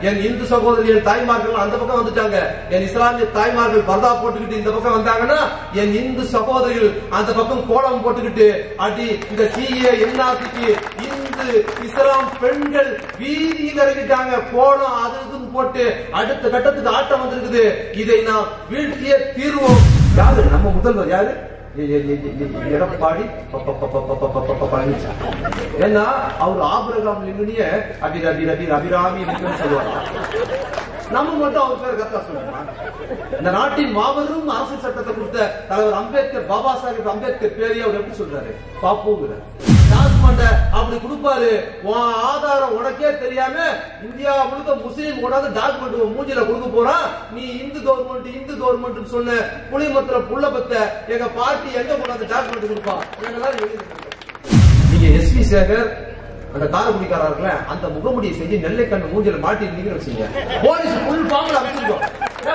என் இந்து சகோதரிகள் தாய்மார்கள் அந்த பக்கம் வந்துட்டாங்க என் இஸ்லாமிய தாய்மார்கள் பர்தா போட்டுக்கிட்டு இந்த பக்கம் வந்தாங்கன்னா என் இந்து சகோதரிகள் அந்த பக்கம் கோலம் போட்டுக்கிட்டு அடி இந்த சீய என்னாசிக்கு இந்து இஸ்லாம் பெண்கள் வீதியில் இறங்கிட்டாங்க கோலம் அது இதுன்னு போட்டு அடுத்த கட்டத்துக்கு ஆட்டம் வந்திருக்குது இதை நாம் வீழ்த்திய தீர்வோம் யாரு நம்ம முதல்வர் யாரு எ- எ- எ- எ- எ- எடப்பாடி ப- ப- ப- ப- ப- ப- ப- ப- பழனிசாமி ஏன்னா அவர் ஆபிரகாம் லிங்கனிய அபிர் அபிர் அபிர் அபிராமி லிங்கன் சொல்லுவாங்க நம்ம மட்டும் அவர் பேர் கரெக்டா சொல்லுவோம் இந்த நாட்டின் மாபெரும் அரசியல் சட்டத்தை கொடுத்த தலைவர் அம்பேத்கர் பாபா சாஹிப் அம்பேத்கர் பேரையே அவர் எப்படி சொல்றாரு பாப்புங்கிறார் டாக்குமெண்ட அப்படி கொடுப்பாரு உன் ஆதாரம் உனக்கே தெரியாம இந்தியா முழுக்க முஸ்லீம் கொண்டாந்து டாக்குமெண்ட் உன் மூஞ்சில கொடுக்க போறான் நீ இந்து கவர்மெண்ட் இந்து கவர்மெண்ட் சொன்ன புளிமத்துல புள்ள பத்த எங்க பார்ட்டி எங்க கொண்டாந்து டாக்குமெண்ட் கொடுப்பான் இதெல்லாம் எழுதி நீங்க எஸ் வி சேகர் அந்த காரக்குடிக்காரா இருக்கல அந்த முகமுடியை செஞ்சு நெல்லை கண்ணு மூஞ்சில மாட்டி இருந்தீங்கன்னு வச்சுங்க போலீஸ் ஃபுல் ஃபார்ம்ல அமைச்சிருக்கோம்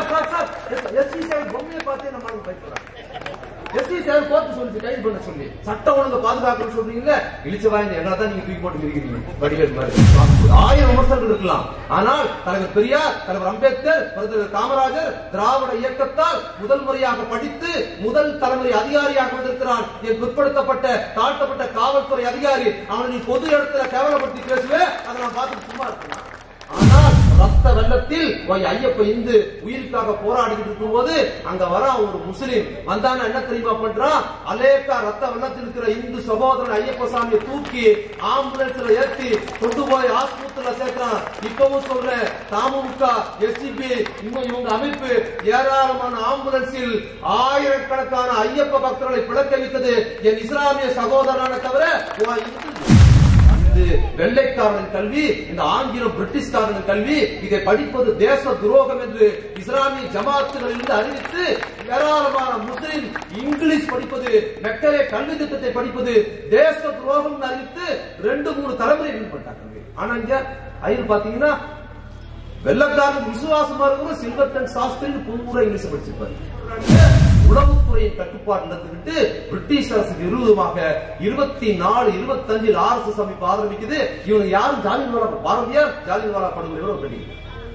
எஸ் வி சேகர் பொம்மையை பார்த்தே நம்ம பயப்படுறாங்க எஸ் வி சேகர் கோர்ட்டு சொல்லி கைது பண்ண சொல்லி சட்டம் ஒழுங்கு பாதுகாக்கணும்னு சொல்றீங்கல்ல இழிச்ச வாய்ந்த எங்களை தான் நீங்க தூக்கி போட்டு இருக்கிறீங்க வடிவேல் மாதிரி ஆயிரம் விமர்சனங்கள் இருக்கலாம் ஆனால் தலைவர் பெரியார் தலைவர் அம்பேத்கர் தலைவர் காமராஜர் திராவிட இயக்கத்தால் முதல் முறையாக படித்து முதல் தலைமுறை அதிகாரியாக வந்திருக்கிறான் என் பிற்படுத்தப்பட்ட தாழ்த்தப்பட்ட காவல்துறை அதிகாரி அவனை நீ பொது இடத்துல கேவலப்படுத்தி பேசுவேன் அதை நான் பார்த்துட்டு சும்மா இருக்கலாம் ஆனால் ரத்த வெள்ளத்தில் போய் ஐயப்ப இந்து உயிருக்காக போராடிக்கிட்டு இருக்கும்போது அங்க வர ஒரு முஸ்லிம் வந்தான என்ன தெரியுமா பண்றான் அலேக்கா ரத்த வெள்ளத்தில் இருக்கிற இந்து சகோதரன் ஐயப்ப சாமியை தூக்கி ஆம்புலன்ஸ்ல ஏத்தி கொண்டு போய் ஆஸ்பத்திரியில சேர்க்கிறான் இப்பவும் சொல்றேன் தமுக எஸ்டிபி இன்னும் இவங்க அமைப்பு ஏராளமான ஆம்புலன்ஸில் ஆயிரக்கணக்கான ஐயப்ப பக்தர்களை பிளக்க வைத்தது என் இஸ்லாமிய சகோதரனான தவிர உன் இந்து இது வெள்ளைக்காரன் கல்வி இந்த ஆங்கிலம் பிரிட்டிஷ்காரன் கல்வி இதை படிப்பது தேச துரோகம் என்று இஸ்லாமிய ஜமாத்துகளிலிருந்து அறிவித்து ஏராளமான முஸ்லிம் இங்கிலீஷ் படிப்பது மெக்கலே கல்வி திட்டத்தை படிப்பது தேச துரோகம் அறிவித்து ரெண்டு மூணு தலைமுறை பண்ணாங்க ஆனா இங்க ஐயர் பாத்தீங்கன்னா வெள்ளக்காரனுக்கு விசுவாசமா இருக்கிற சில்வர்டன் சாஸ்திரின்னு பூரா இங்கிலீஷ் படிச்சிருப்பாரு உளவுத்துறையின் கட்டுப்பாடு நடந்துகிட்டு பிரிட்டிஷ் அரசுக்கு விரோதமாக இருபத்தி நாலு இருபத்தி அஞ்சில் ஆர் எஸ் எஸ் அமைப்பு ஆரம்பிக்குது இவங்க யாரும் ஜாலியன்வாலா பாரதியார் ஜாலியன்வாலா படுகொலையோட கண்டிக்கல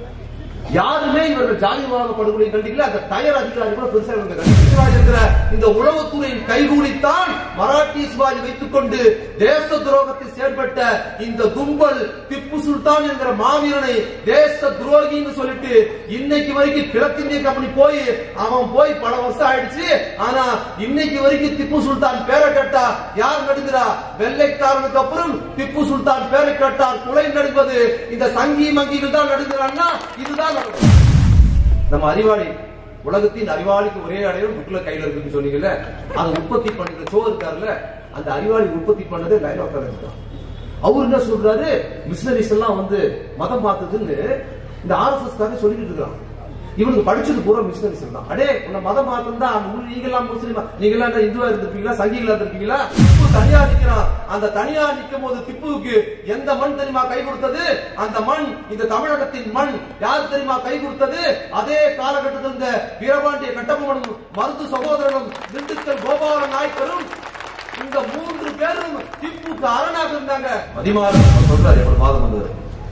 யாருமே இவர்கள் ஜாலியன்வாலா படுகொலை கண்டிக்கல அந்த டயர் அதிகாரி கூட பெருசா இவங்க கண்டிக்கல இருக்கிற இந்த உளவுத்துறையின் கைகூடித்தான் மராட்டிய சிவாஜி வைத்துக் கொண்டு தேச துரோகத்தை செயல்பட்ட இந்த கும்பல் திப்பு சுல்தான் என்கிற மாவீரனை தேச துரோகின்னு சொல்லிட்டு இன்னைக்கு வரைக்கும் கிழக்கிந்திய கம்பெனி போய் அவன் போய் பல வருஷம் ஆயிடுச்சு ஆனா இன்னைக்கு வரைக்கும் திப்பு சுல்தான் பேரை கேட்டா யார் நடுங்கிறா வெள்ளைக்காரனுக்கு அப்புறம் திப்பு சுல்தான் பேரை கேட்டார் குலை நடுங்குவது இந்த சங்கி மங்கிகள் தான் நடுங்கிறான்னா இதுதான் நடக்கும். நம்ம அறிவாளி உலகத்தின் அறிவாளிக்கு ஒரே அடையாளம் புக்ல கையில இருக்குன்னு சொன்னீங்கல்ல அதை உற்பத்தி பண்ணுற சோ இருக்காருல்ல அந்த அறிவாளி உற்பத்தி பண்ணது லைலாக்காரர் இருக்கான் அவர் என்ன சொல்றாரு மிஷனரிஸ் எல்லாம் வந்து மதம் பார்த்ததுன்னு இந்த ஆர்எஸ்எஸ் காரன் சொல்லிட்டு இருக்கான் இவனுக்கு படிச்சது பூரா மிஷனரிஸ் தான் அடே உன்னை மதம் மாத்தம் தான் நீங்க எல்லாம் முஸ்லீமா நீங்க எல்லாம் என்ன இந்துவா இருந்திருப்பீங்களா சங்கிகளா இருந்திருக்கீங்களா திப்பு தனியா நிக்கிறான் அந்த தனியா நிக்கும் போது திப்புவுக்கு எந்த மண் தெரியுமா கை கொடுத்தது அந்த மண் இந்த தமிழகத்தின் மண் யார் தெரியுமா கை கொடுத்தது அதே காலகட்டத்தில் இருந்த வீரபாண்டிய கட்டபொம்மனும் மருது சகோதரனும் திண்டுக்கல் கோபால நாயக்கரும் இந்த மூன்று பேரும் திப்புக்கு அரணாக இருந்தாங்க மதிமாறன் சொல்றாரு எவ்வளவு மாதம் வந்தது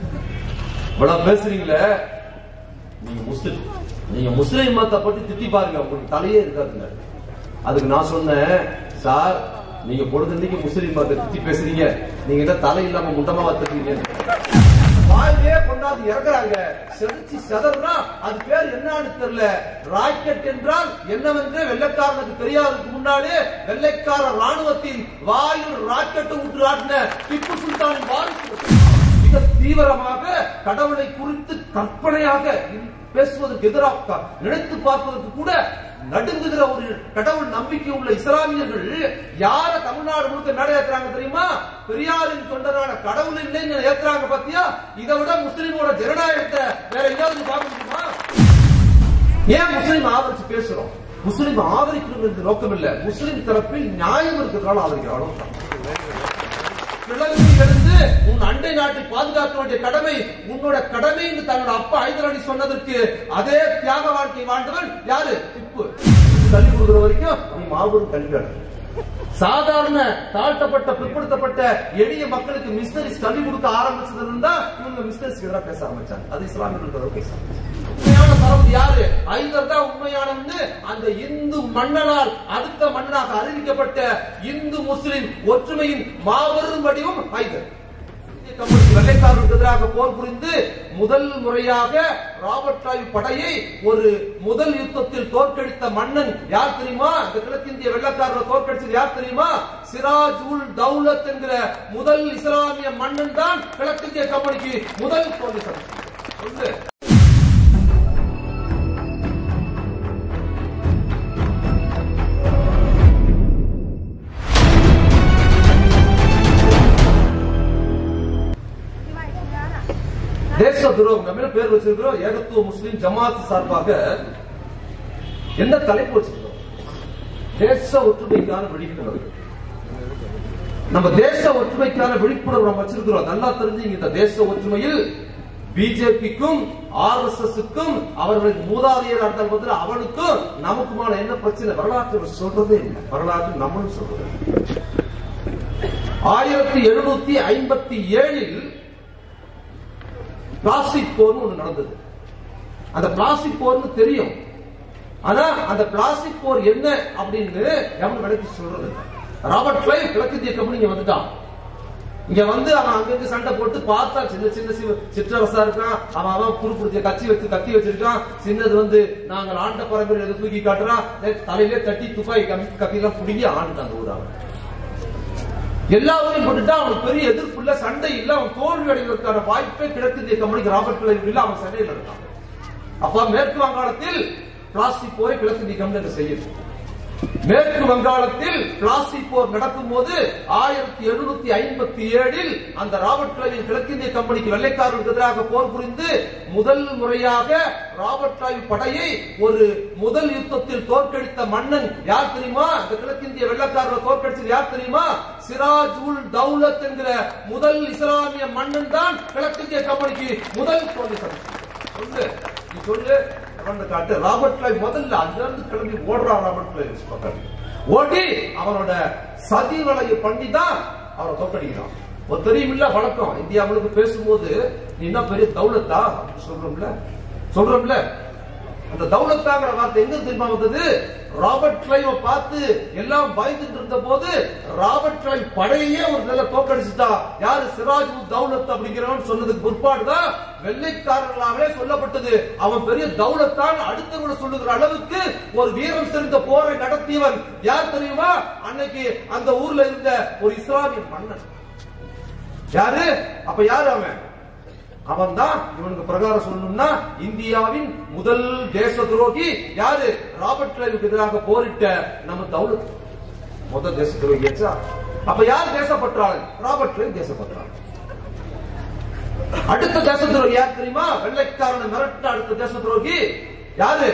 இவ்வளவு பேசுறீங்களே நீங்க முஸ்லிம் நீங்க முஸ்லிம் மதத்தை பத்தி திட்டி பாருங்க உங்களுக்கு தலையே இருக்காதுங்க அதுக்கு நான் சொன்னேன் சார் நீங்க பொழுதுக்கு முஸ்லிம் மதத்தை திட்டி பேசுறீங்க நீங்க என்ன தலை இல்லாம முண்டமா வத்துறீங்க வாயிலே கொண்டாந்து இறக்குறாங்க செடிச்சு செதறா அது பேர் என்னன்னு தெரியல ராக்கெட் என்றால் என்னவென்று வெள்ளைக்காரனுக்கு தெரியாததுக்கு முன்னாலே வெள்ளைக்கார ராணுவத்தின் வாயில் ராக்கெட்டை விட்டு ஆட்டின திப்பு சுல்தானின் வாரிசு மிக தீவிரமாக கடவுளை குறித்து கற்பனையாக பேசுவதற்கு எதிராக நினைத்து பார்ப்பதற்கு கூட நடுங்குகிற ஒரு கடவுள் நம்பிக்கை உள்ள இஸ்லாமியர்கள் யார தமிழ்நாடு முழுக்க மேடை ஏத்துறாங்க தெரியுமா பெரியாரின் தொண்டரான கடவுள் இல்லைன்னு ஏத்துறாங்க பாத்தியா இதை விட முஸ்லிமோட ஜனநாயகத்தை வேற எங்கேயாவது பார்க்க முடியுமா ஏன் முஸ்லிம் ஆதரிச்சு பேசுறோம் முஸ்லிம் ஆதரிக்கணும் நோக்கம் இல்ல முஸ்லிம் தரப்பில் நியாயம் இருக்கிறதால ஆதரிக்கிறோம் கிழக்கு எழுந்து உன் அண்டை நாட்டை பாதுகாக்க வேண்டிய கடமை உன்னோட கடமை என்று தன்னோட அப்பா ஐதராணி சொன்னதற்கு அதே தியாக வாழ்க்கை வாழ்ந்தவன் யாரு திப்பு தள்ளி கொடுக்குற வரைக்கும் நீ மாபெரும் கல்வியாளர் சாதாரண தாழ்த்தப்பட்ட பிற்படுத்தப்பட்ட எளிய மக்களுக்கு மிஷனரிஸ் கல்வி கொடுக்க ஆரம்பிச்சதுல இருந்தா இவங்க மிஷனரிஸ்க்கு எதிராக பேச ஆரம்பிச்சாங்க அது இஸ்லாமியர்களுக்கு பேச ஆரம்பிச்சாங்க உண்மையான தளபதி யாரு ஐதர் தான் உண்மையானவன்னு அந்த இந்து மன்னனால் அடுத்த மன்னனாக அறிவிக்கப்பட்ட இந்து முஸ்லிம் ஒற்றுமையின் மாபெரும் வடிவம் ஐதர் இந்திய கம்யூனிஸ்ட் வெள்ளைக்காரர்களுக்கு எதிராக போர் புரிந்து முதல் முறையாக ராபர்ட் ராய் படையை ஒரு முதல் யுத்தத்தில் தோற்கடித்த மன்னன் யார் தெரியுமா இந்த கிழக்கிந்திய வெள்ளக்காரரை தோற்கடிச்சது யார் தெரியுமா சிராஜ் உல் தௌலத் என்கிற முதல் இஸ்லாமிய மன்னன் தான் கிழக்கிந்திய கம்பெனிக்கு முதல் தோல்வி சந்திச்சது. ஒன்று தேச துரோகம் நம்ம என்ன பேர் வச்சிருக்கிறோம் ஏகத்துவ முஸ்லிம் ஜமாத் சார்பாக என்ன தலைப்பு வச்சிருக்கிறோம் தேச ஒற்றுமைக்கான விழிப்புணர்வு நம்ம தேச ஒற்றுமைக்கான விழிப்புணர்வு நம்ம வச்சிருக்கிறோம் நல்லா தெரிஞ்சு இந்த தேச ஒற்றுமையில் பிஜேபிக்கும் ஆர் எஸ் எஸ்க்கும் அவர்களுக்கு மூதாதையர் அடுத்த பதில் அவனுக்கும் நமக்குமான என்ன பிரச்சனை வரலாற்று சொல்றதே இல்லை வரலாற்று நம்மளும் சொல்றது இல்லை. ஆயிரத்தி எழுநூத்தி ஐம்பத்தி ஏழில் பிளாஸ்டிக் போர்னு ஒண்ணு நடந்தது அந்த பிளாஸ்டிக் போர்னு தெரியும் ஆனா அந்த பிளாஸ்டிக் போர் என்ன அப்படின்னு எவன் விளக்கி சொல்றது இல்ல. ராபர்ட் கிளைவ் கிழக்கிந்திய கம்பெனி இங்க வந்துட்டான் இங்க வந்து அவன் அங்கங்க சண்டை போட்டு பார்த்தா சின்ன சின்ன சிவ- சிற்றரசா இருக்கான் அவன் அவன் குறுப்புடுத்திய கத்தி வச்சு கத்தி வச்சிருக்கான் சின்னது வந்து நாங்கள் ஆண்ட பரம்பரை எதை தூக்கி காட்டுறான் தலையிலே தட்டி துப்பாக்கி கம்பி கத்தியெல்லாம் பிடிங்கி ஆண்டுட்டாங்க ஊராக எல்லாரையும் போட்டுட்டா அவனுக்கு பெரிய எதிர்ப்பு இல்ல சண்டை இல்ல அவன் தோல்வி அடைவதற்கான வாய்ப்பே கிழக்கிந்திய கம்பெனிக்கு ராபர்ட் கிளைவ் இல்ல அவன் சண்டையில் இருக்கான் அப்ப மேற்கு வங்காளத்தில் பிளாஸ்டிக் போரை கிழக்கிந்திய கம்பெனி செய்யுது மேற்கு வங்காளத்தில் பிளாஸ்டிக் போர் நடக்கும் போது ஆயிரத்தி எழுநூத்தி ஐம்பத்தி ஏழில் அந்த ராபர்ட் கிளைவின் கிழக்கிந்திய கம்பெனிக்கு வெள்ளைக்காரர்களுக்கு எதிராக போர் புரிந்து முதல் முறையாக ராபர்ட் கிளைவ் படையை ஒரு முதல் யுத்தத்தில் தோற்கடித்த மன்னன் யார் தெரியுமா இந்த கிழக்கிந்திய வெள்ளக்காரர்களை தோற்கடிச்சது யார் தெரியுமா சிராஜ் உல் தௌலத் என்கிற முதல் இஸ்லாமிய மன்னன் தான் கிழக்கிந்திய கம்பெனிக்கு முதல் தோல்வி சந்திச்சது. சொல்லு நீ சொல்லு வந்து காட்டு ராபர்ட் கிளைவ் முதல்ல அங்கிருந்து கிளம்பி ஓடுறான் ராபர்ட் கிளைவ் பக்கம் ஓடி அவனோட சதி வலையை பண்ணி தான் அவனை தோக்கடிக்கிறான் ஒரு தெரியுமில்ல வழக்கம் இந்தியா முழுக்க பேசும்போது நீ என்ன பெரிய தௌலத்தா அப்படின்னு சொல்றோம்ல சொல்றோம்ல அந்த தௌலத்தாங்கிற வார்த்தை எங்க தெரியுமா வந்தது ராபர்ட் கிளைவ பார்த்து எல்லாம் பயந்துட்டு இருந்த போது ராபர்ட் கிளைவ் படையே ஒரு நல்ல தோக்கடிச்சுட்டா யாரு சிராஜ் உத் தௌலத் அப்படிங்கிறவன் சொன்னதுக்கு பிற்பாடுதான் வெள்ளைக்காரர்களாகவே சொல்லப்பட்டது அவன் பெரிய தௌலத்தான் அடுத்தவங்க சொல்லுகிற அளவுக்கு ஒரு வீரம் தெரிந்த போரை நடத்தியவன் யார் தெரியுமா அன்னைக்கு அந்த ஊர்ல இருந்த ஒரு இஸ்லாமிய மன்னன் யாரு அப்ப யாரு அவன் அவன் தான் இவனுக்கு பிரகாரம் சொல்லணும்னா இந்தியாவின் முதல் தேச துரோகி யாரு ராபர்ட் கிளைவுக்கு எதிராக போரிட்ட நம்ம தௌலத் முதல் தேச துரோகி ஆச்சா அப்ப யார் தேசப்பற்றாளன் ராபர்ட் கிளைவ் தேசப்பற்றாளன் அடுத்த தேச துரோகி யார் தெரியுமா வெள்ளைக்காரனை மிரட்ட அடுத்த தேச துரோகி யாரு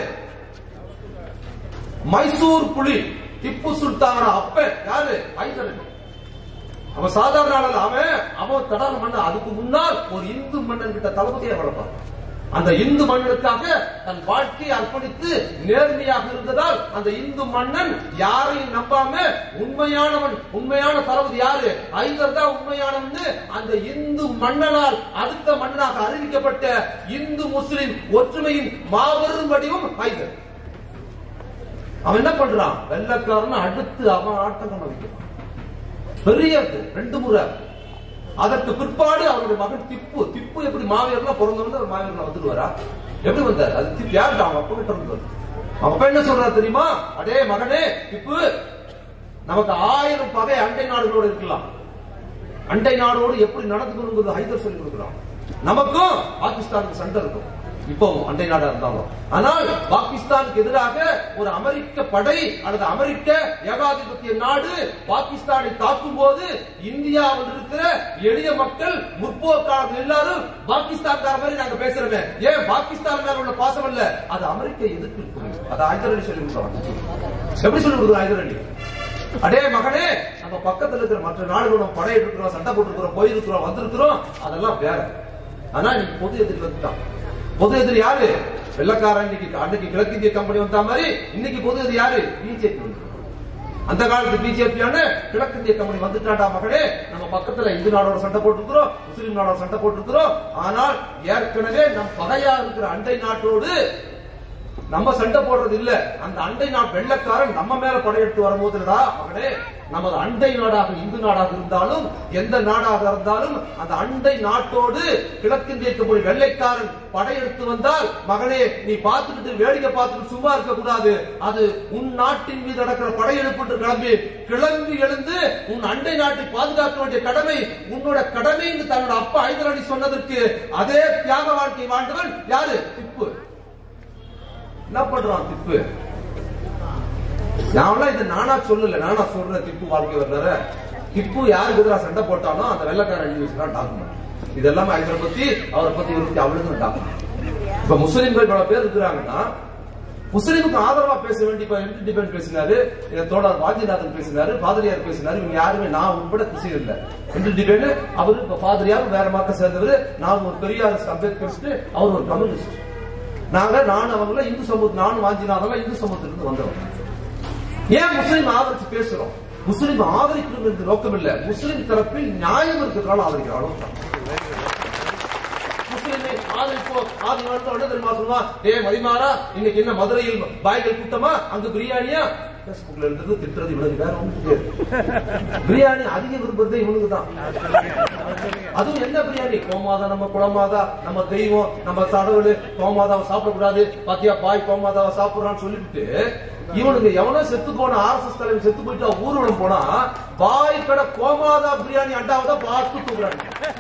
மைசூர் புலி திப்பு சுல்தான அப்ப யாரு ஹைதர் அலி. அவன் சாதாரண ஆள் அல்ல. அவன் அவன் தடார மன்னன் அதுக்கு முன்னால் ஒரு இந்து மன்னன் கிட்ட தளபதியை வளர்ப்பான் அந்த இந்து மன்னனுக்காக தன் வாழ்க்கையை அர்ப்பணித்து நேர்மையாக இருந்ததால் அந்த இந்து மன்னன் யாரையும் நம்பாம உண்மையானவன் உண்மையான தளபதி யாரு ஐந்தர் தான் உண்மையானவன் அந்த இந்து மன்னனால் அடுத்த மன்னனாக அறிவிக்கப்பட்ட இந்து முஸ்லிம் ஒற்றுமையின் மாபெரும் வடிவம் ஐந்தர் அவன் என்ன பண்றான் வெள்ளக்காரன் அடுத்து அவன் ஆட்டம் வைக்கிறான் பெரியது ரெண்டு முறை அதற்கு பிற்பாடு அவருடைய மகன் திப்பு திப்பு எப்படி மாவீரர்லாம் பிறந்தவங்க அவர் மாவீரர்ல வந்துட்டு வரா எப்படி வந்தார் அது திப்பு யாரு அவங்க அப்பா கிட்ட இருந்து வருது. அவங்க அப்பா என்ன சொல்றாரு தெரியுமா அடே மகனே திப்பு நமக்கு ஆயிரம் பகை அண்டை நாடுகளோடு இருக்கலாம் அண்டை நாடோடு எப்படி நடந்துக்கணுங்கிறது ஹைதர் சொல்லி கொடுக்குறான் நமக்கும் பாகிஸ்தானுக்கு சண்டை இருக்கும் இப்போ அண்டை நாடா இருந்தாலும் ஆனால் பாகிஸ்தானுக்கு எதிராக ஒரு அமெரிக்க படை அல்லது அமெரிக்க ஏகாதிபத்திய நாடு பாகிஸ்தானை தாக்கும் போது இந்தியாவில் இருக்கிற எளிய மக்கள் முற்போக்காளர்கள் எல்லாரும் பாகிஸ்தான்கார மாதிரி நாங்க பேசுறோமே ஏன் பாகிஸ்தான் மேல உள்ள பாசம் அல்ல அது அமெரிக்க எதிர்ப்பு இருக்குது. அதை ஹைதர் அலி சொல்லி கொடுக்குறாங்க எப்படி சொல்லி கொடுக்குறாங்க ஹைதர் அலி அடே மகனே நம்ம பக்கத்துல இருக்கிற மற்ற நாடுகளோட படை இருக்கிறோம் சண்டை போட்டுருக்கிறோம் போயிருக்கிறோம் வந்திருக்கிறோம் அதெல்லாம் வேற ஆனா இன்னைக்கு பொது எதிரி வந்துட்டான் பொது எதிரி யாரு வெள்ளக்காரன் இன்னைக்கு அன்னைக்கு கிழக்கிந்திய கம்பெனி வந்த மாதிரி இன்னைக்கு பொது எதிரி யாரு பிஜேபி அந்த காலத்து பிஜேபியான கிழக்கிந்திய கம்பெனி வந்துட்டாடா மகளே நம்ம பக்கத்துல இந்து நாடோட சண்டை போட்டுருக்கிறோம் முஸ்லிம் நாடோட சண்டை போட்டுருக்கிறோம் ஆனால் ஏற்கனவே நம் பகையா இருக்கிற அண்டை நாட்டோடு நம்ம சண்டை போடுறது இல்ல அந்த அண்டை நாட்டு வெள்ளக்காரன் நம்ம மேல படையெடுத்து வரும்போதுடா மகனே நமது அண்டை நாடாக இந்து நாடாக இருந்தாலும் எந்த நாடாக இருந்தாலும் அந்த அண்டை நாட்டோடு கிழக்கிந்திய கம்பெனி வெள்ளைக்காரன் படையெடுத்து வந்தால் மகனே நீ பார்த்துக்கிட்டு வேடிக்கை பார்த்துட்டு சும்மா இருக்க கூடாது அது உன் நாட்டின் மீது நடக்கிற படையெடுப்பு என்று கிளம்பி கிளம்பி எழுந்து உன் அண்டை நாட்டை பாதுகாக்க வேண்டிய கடமை உன்னோட கடமை என்று தன்னோட அப்பா ஐதராணி சொன்னதற்கு அதே தியாக வாழ்க்கை வாழ்ந்தவன் யாரு திப்பு என்ன பண்றான் திப்பு நான்லாம் இது நானா சொல்லல நானா சொல்றேன் திப்பு வாழ்க்கை வர்றாரு திப்பு யாருக்கு எதிராக சண்டை போட்டானோ அந்த வெள்ளக்காரன் எழுதி வச்சுதான் டாக்குமெண்ட் இதெல்லாம் அவரை பத்தி அவரை பத்தி இவரை பத்தி அவளுக்கு டாக்குமெண்ட் இப்ப முஸ்லிம்கள் பல பேர் இருக்கிறாங்கன்னா முஸ்லிமுக்கு ஆதரவா பேச வேண்டிய இப்ப இண்டிபெண்ட் பேசினாரு என் தோழர் வாஞ்சிநாதன் பேசினாரு பாதிரியார் பேசினாரு இவங்க யாருமே நான் உட்பட திசை இல்ல இண்டிபெண்ட் அவரு இப்ப பாதிரியார் வேற மார்க்க சேர்ந்தவர் நான் ஒரு பெரியார் அம்பேத்கரிஸ்ட் அவர் ஒரு கம்யூனிஸ்ட் நாங்க நான் அவங்கள இந்து சமூக நானும் வாஞ்சிநாதெல்லாம் இந்து சமூகத்திலிருந்து வந்தவங்க ஏன் முஸ்லீம் ஆதரிச்சு பேசுறோம் முஸ்லீம் ஆதரிக்கணும் என்று நோக்கம் இல்ல முஸ்லீம் தரப்பில் நியாயம் இருக்கிறதால ஆதரிக்கிறோம் அவ்வளவுதான். முஸ்லிமை ஆதரிப்போம் ஆதி நாட்டு என்ன தெரியுமா சொல்லுவா ஏ மதிமாரா இன்னைக்கு என்ன மதுரையில் பாய்கள் கூட்டமா அங்க பிரியாணியா பேஸ்புக்ல இருந்தது திட்டுறது இவனுக்கு வேற ஒண்ணு பிரியாணி அதிக விரும்புறதே இவனுக்கு தான் அதுவும் என்ன பிரியாணி கோமாதா நம்ம குளமாதா நம்ம தெய்வம் நம்ம கடவுள் கோமாதாவை சாப்பிடக்கூடாது பாத்தியா பாய் கோமாதாவை சாப்பிடுறான்னு சொல்லிட்டு இவனுக்கு எவனோ செத்து போன ஆர்எஸ்எஸ் தலைவர் செத்து போயிட்டு அவன் ஊர்வலம் போனா பாய் கடை கோமாதா பிரியாணி அண்டாவை தான் பார்த்து தூக்குறாங்க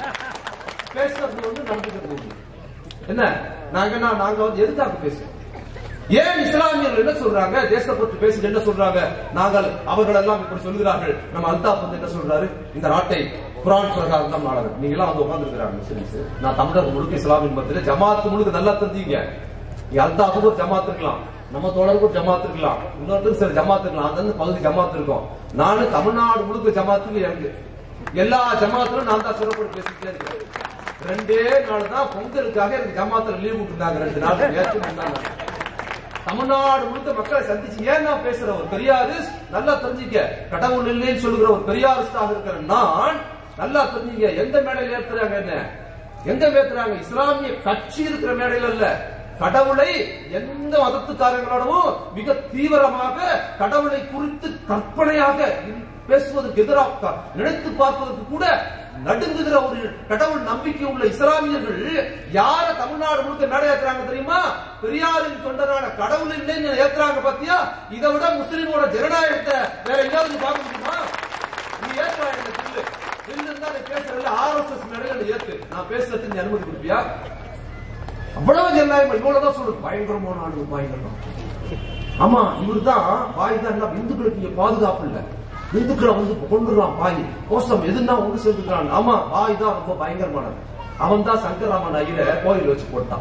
பேசுறது வந்து நடந்துக்கிறது ஒண்ணு. என்ன நாங்க என்ன நாங்க வந்து எதுக்காக பேசுறோம் ஏன் இஸ்லாமியர்கள் என்ன சொல்றாங்க தேசப்பற்று பேசி என்ன சொல்றாங்க நாங்கள் அவர்கள் எல்லாம் இப்படி சொல்கிறார்கள் நம்ம அல்தாப் வந்து என்ன சொல்றாரு இந்த நாட்டை குரான் பிரகாரம் தான் நாடகம் நீங்க எல்லாம் வந்து உட்கார்ந்து இருக்கிறாங்க முஸ்லிம்ஸ் நான் தமிழர் முழுக்க இஸ்லாமின் மத்தியில ஜமாத்து முழுக்க நல்லா தெரிஞ்சீங்க நீங்க அல்தாப்புக்கு ஒரு ஜமாத் இருக்கலாம் நம்ம தோழருக்கு ஒரு ஜமாத் இருக்கலாம் இன்னொருத்தருக்கு சில ஜமாத் இருக்கலாம் அந்த பகுதி ஜமாத் இருக்கும் நானும் தமிழ்நாடு முழுக்க ஜமாத்துக்கு எனக்கு எல்லா ஜமாத்திலும் நான் தான் சிறப்பு பேசிட்டே இருக்கேன் ரெண்டே நாள் தான் பொங்கலுக்காக எனக்கு ஜமாத்துல லீவ் விட்டுருந்தாங்க ரெண்டு நாள் நேற்று முந்தாநாள். தமிழ்நாடு முழுக்க மக்களை சந்திச்சு ஏன் நான் பேசுற ஒரு பெரியாரு நல்லா தெரிஞ்சுக்க கடவுள் இல்லைன்னு சொல்லுகிற ஒரு பெரியாரிஸ்டாக இருக்கிற நான் நல்லா தெரிஞ்சுக்க எந்த மேடையில ஏத்துறாங்க என்ன எங்க ஏத்துறாங்க இஸ்லாமிய கட்சி இருக்கிற மேடையில இல்ல கடவுளை எந்த மதத்துக்காரங்களோடவும் மிக தீவிரமாக கடவுளை குறித்து கற்பனையாக பேசுவதற்கு எதிராக நினைத்து பார்ப்பதற்கு கூட நடுங்குகிற ஒரு கடவுள் நம்பிக்கை உள்ள இஸ்லாமியர்கள் யார தமிழ்நாடு முழுக்க மேடை ஏத்துறாங்க தெரியுமா பெரியாரின் தொண்டரான கடவுள் இல்லைன்னு ஏத்துறாங்க பாத்தியா இதை விட முஸ்லிமோட ஜனநாயகத்தை வேற எங்கேயாவது பார்க்க முடியுமா நீ ஏத்துறா இந்த பில்லு பில்லு இருந்தா நீ பேசுறதுல ஆர்எஸ்எஸ் மேடையில நீ ஏத்து நான் பேசுறதுக்கு நீ அனுமதி கொடுப்பியா அவ்வளவு ஜனநாயகம் இவ்வளவுதான் சொல்லுது பயங்கரமான ஆளு பயங்கரம் ஆமா இவர்தான் பாய் தான் என்ன இந்துக்களுக்கு இங்க பாதுகாப்பு இல்ல இந்துக்களை வந்து கொண்டுறான் பாய் கோஷம் எதுனா ஒன்று சேர்த்துக்கிறான் ஆமா பாய் தான் ரொம்ப பயங்கரமானது அவன் தான் சங்கராமன் ஐயரை கோயில் வச்சு போட்டான்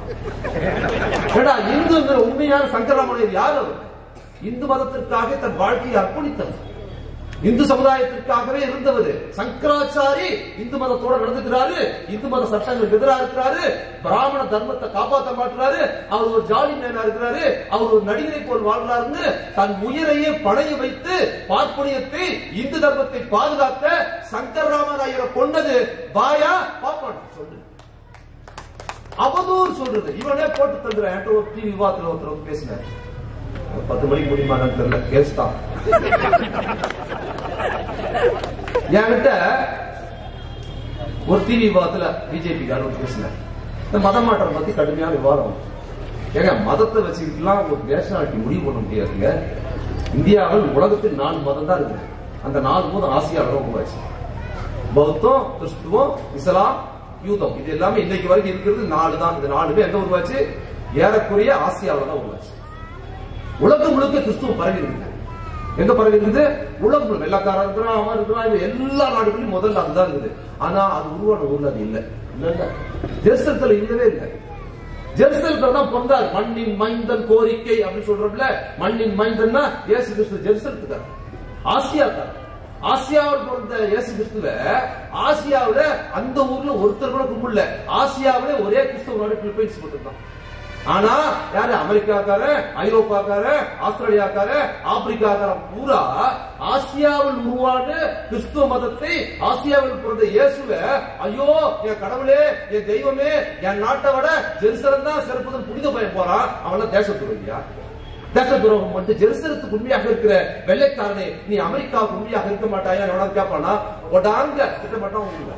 ஏடா இந்துங்கிற உண்மையான சங்கராமன் ஐயர் யார் அவர் இந்து மதத்திற்காக தன் வாழ்க்கையை அர்ப்பணித்தவர் இந்து சமுதாயத்திற்காகவே இருந்தவர் சங்கராச்சாரி இந்து மதத்தோட நடந்துக்கிறாரு இந்து மத சட்டங்களுக்கு எதிராக இருக்கிறாரு பிராமண தர்மத்தை காப்பாற்ற மாட்டுறாரு அவர் ஒரு ஜாலி மேனா இருக்கிறாரு அவர் ஒரு நடிகரை போல் வாழ்றாருன்னு தன் உயிரையே பணைய வைத்து பார்ப்பனியத்தை இந்து தர்மத்தை பாதுகாக்க சங்கர் ராமராயரை கொண்டது பாயா பாப்பான் சொல்லு அவதூறு சொல்றது இவனே போட்டு தந்துற என்கிட்ட ஒரு டிவி விவாதத்துல ஒருத்தர் வந்து பேசினார் பத்து மணிக்கு முடியுமான்னு தெரியல கேஸ் தான் என்கிட்ட ஒரு டிவி விவாதத்துல பிஜேபி காரர் பேசினார் இந்த மத மாற்றம் பத்தி கடுமையான விவாதம் ஏங்க மதத்தை வச்சுக்கிட்டுலாம் ஒரு நேஷனாலிட்டி முடிவு பண்ண முடியாதுங்க இந்தியாவில் உலகத்தில் நாலு மதம் தான் இருக்குது அந்த நாலு மதம் ஆசியாவில் தான் உருவாச்சு பௌத்தம் கிறிஸ்துவம் இஸ்லாம் யூதம் இது எல்லாமே இன்னைக்கு வரைக்கும் இருக்கிறது நாலு தான் இந்த நாலுமே எங்க உருவாச்சு ஏறக்குறைய ஆசியாவில் தான் உருவாச்சு உலகம் முழுக்க கிறிஸ்துவம் பரவி இருக்குது எங்க பரவி இருக்குது உலகம் முழுக்க வெள்ளக்காரன் இருக்கிறான் அவன் இருக்கிறான் இவன் எல்லா நாடுகளிலும் முதல்ல அதுதான் இருக்குது ஆனா அது உருவான ஊர்ல அது இல்ல இல்ல இல்ல ஜெருசலத்துல இல்லவே இல்லை ஜெருசலத்துல தான் பிறந்தார் மண்ணின் மைந்தன் கோரிக்கை அப்படின்னு சொல்றோம்ல மண்ணின் மைந்தன்னா இயேசு கிறிஸ்து ஜெருசலத்துக்கார் ஆசியாக்கார் ஆசியாவில் பிறந்த இயேசு கிறிஸ்துவ ஆசியாவுல அந்த ஊர்ல ஒருத்தர் கூட கும்பிடல ஆசியாவிலே ஒரே கிறிஸ்துவ நாடு பிலிப்பைன்ஸ் மட்டும்தான் ஆனா யாரு அமெரிக்காக்காரன் ஐரோப்பாக்காரன் ஆஸ்திரேலியாக்காரன் ஆப்பிரிக்காக்காரன் பூரா ஆசியாவில் உருவான கிறிஸ்துவ மதத்தை ஆசியாவில் பிறந்த இயேசுவ ஐயோ என் கடவுளே என் தெய்வமே என் நாட்டை விட ஜெருசலம் தான் சிறப்புடன் புனித பயம் போறான் அவன தேச துறவியா தேச துரோகம் வந்து ஜெருசலத்துக்கு உண்மையாக இருக்கிற வெள்ளைக்காரனே நீ அமெரிக்காவுக்கு உண்மையாக இருக்க மாட்டாயா எவனாவது கேட்பானா ஒடாங்க திட்ட மாட்டான் உங்களுக்கு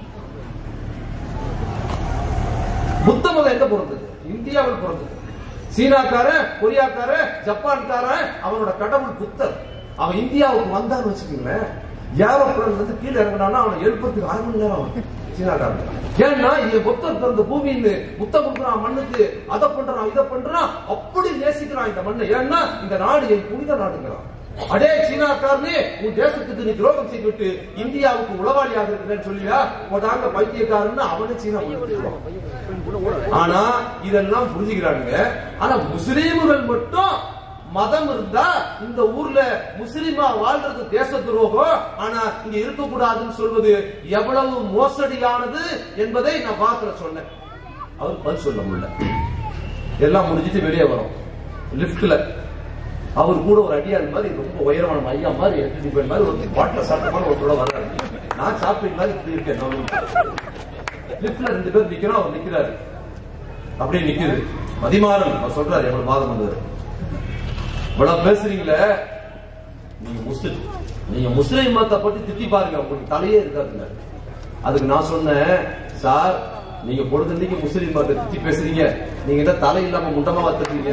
புத்த மதம் எங்க பிறந்தது இந்தியாவில் பிறந்தது சீனாக்காரன் கொரியாக்காரன் ஜப்பான்காரன் அவனோட கடவுள் புத்தர் அவன் இந்தியாவுக்கு வந்தான்னு வச்சுக்கோங்களேன் ஏரோப்ளேன்ல இருந்து கீழே இறங்கினானா அவனை எழுப்பத்துக்கு அரை மணி நேரம் ஆகும் சீனாக்காரன் ஏன்னா இது புத்தர் பிறந்த பூமின்னு புத்தம் கொடுக்குறான் மண்ணுக்கு அதை பண்றான் இதை பண்றான் அப்படி நேசிக்கிறான் இந்த மண்ணை ஏன்னா இந்த நாடு என் புனித நாடுங்கிறான் அடே சீனாக்காரனே உன் தேசத்துக்கு நீ துரோகம் செய்துவிட்டு இந்தியாவுக்கு உளவாளியாக இருக்கிறேன்னு சொல்லியா போட்டாங்க பைத்தியக்காரன்னு அவனே சீனா கொடுத்துருவான். ஆனா இதெல்லாம் புரிஞ்சுக்கிறானுங்க ஆனா முஸ்லீம்கள் மட்டும் மதம் இருந்தா இந்த ஊர்ல முஸ்லிமா வாழ்றது தேச துரோகம் ஆனா இங்க இருக்கக்கூடாதுன்னு சொல்வது எவ்வளவு மோசடியானது என்பதை நான் வாக்குல சொன்னேன் அவர் பதில் சொல்ல முடியல எல்லாம் முடிஞ்சிட்டு வெளியே வரும் லிப்ட்ல அவர் கூட ஒரு அடியாள் மாதிரி ரொம்ப உயரமான ஐயா மாதிரி எட்டு பேர் மாதிரி ஒரு வாட்டர் சாப்பிட்ட ஒருத்தரோட வர்றாரு நான் சாப்பிட்ட மாதிரி இப்படி இருக்கேன் நான் லிப்ட்ல ரெண்டு பேர் நிக்கிறோம் அவர் நிக்கிறாரு அப்படியே நிக்குது மதிமாறன் அவர் சொல்றாரு எவ்வளவு வாதம் வந்தது இவ்வளவு பேசுறீங்களே நீங்க முஸ்லிம் நீங்க முஸ்லிம் மதத்தை பத்தி திட்டி பாருங்க உங்களுக்கு தலையே இருக்காதுங்க அதுக்கு நான் சொன்னேன் சார் நீங்க பொழுதுக்கு முஸ்லிம் மதத்தை திட்டி பேசுறீங்க நீங்க என்ன தலை இல்லாம முண்டமா வத்துறீங்க